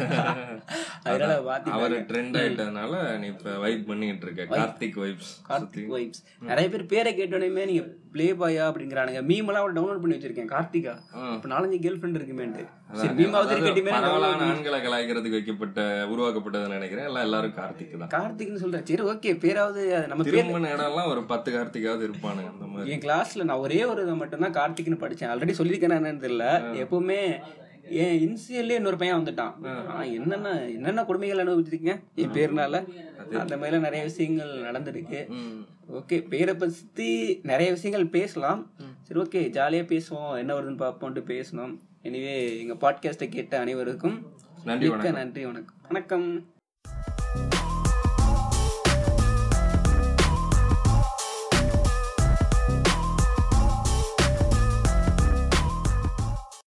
B: அதனால மாத்தி
C: அவர் ட்ரெண்ட் ஆயிட்டதுனால நீ இப்ப வைப் பண்ணிட்டு இருக்க கார்த்திக் வைப்ஸ்
B: கார்த்திக் வைப்ஸ் நிறைய பேர் பேரை கேட்டோடனே நீங்க ப்ளே பாயா அப்படிங்கிறானுங்க மீம் எல்லாம் டவுன்லோட் பண்ணி வச்சிருக்கேன் கார்த்திகா இப்ப நாலஞ்சு கேர்ள் ஃப்ரெண்ட் இருக்குமேன்ட்டு சரி மீமாவது இருக்கட்டுமே
C: பரவலான ஆண்களை கலாய்க்கிறதுக்கு வைக்கப்பட்ட உருவாக்கப்பட்டதுன்னு நினைக்கிறேன் எல்லாம் எல்லாரும் கார்த்திக் தான்
B: கார்த்திக்னு சொல்றேன் சரி ஓகே பேராவது அது நம்ம பேர்
C: திருமண இடம்லாம் ஒரு பத்து கார்த்திகாவது இருப்பானுங்க அந்த மாதிரி
B: என் கிளாஸ்ல நான் ஒரே ஒரு இதை மட்டும்தான் கார்த்திக்னு படிச்சேன் ஆல்ரெடி சொல்லியிருக்கேன் என்னன்னு தெரியல எப்பவுமே என் இன்சியல்லே இன்னொரு பையன் வந்துட்டான் ஆனா என்னென்ன என்னென்ன கொடுமைகள் அனுபவிச்சிருக்கீங்க என் பேர்னால அந்த மாதிரிலாம் நிறைய விஷயங்கள் நடந்திருக்கு
C: ம்.
B: ஓகே பேரை பத்தி நிறைய விஷயங்கள் பேசலாம் சரி ஓகே ஜாலியா பேசுவோம் என்ன வருதுன்னு பார்ப்போம்ட்டு பேசணும் எனிவே எங்க பாட்காஸ்ட்டை கேட்ட அனைவருக்கும்
C: நன்றி
B: மிக்க நன்றி வணக்கம் வணக்கம்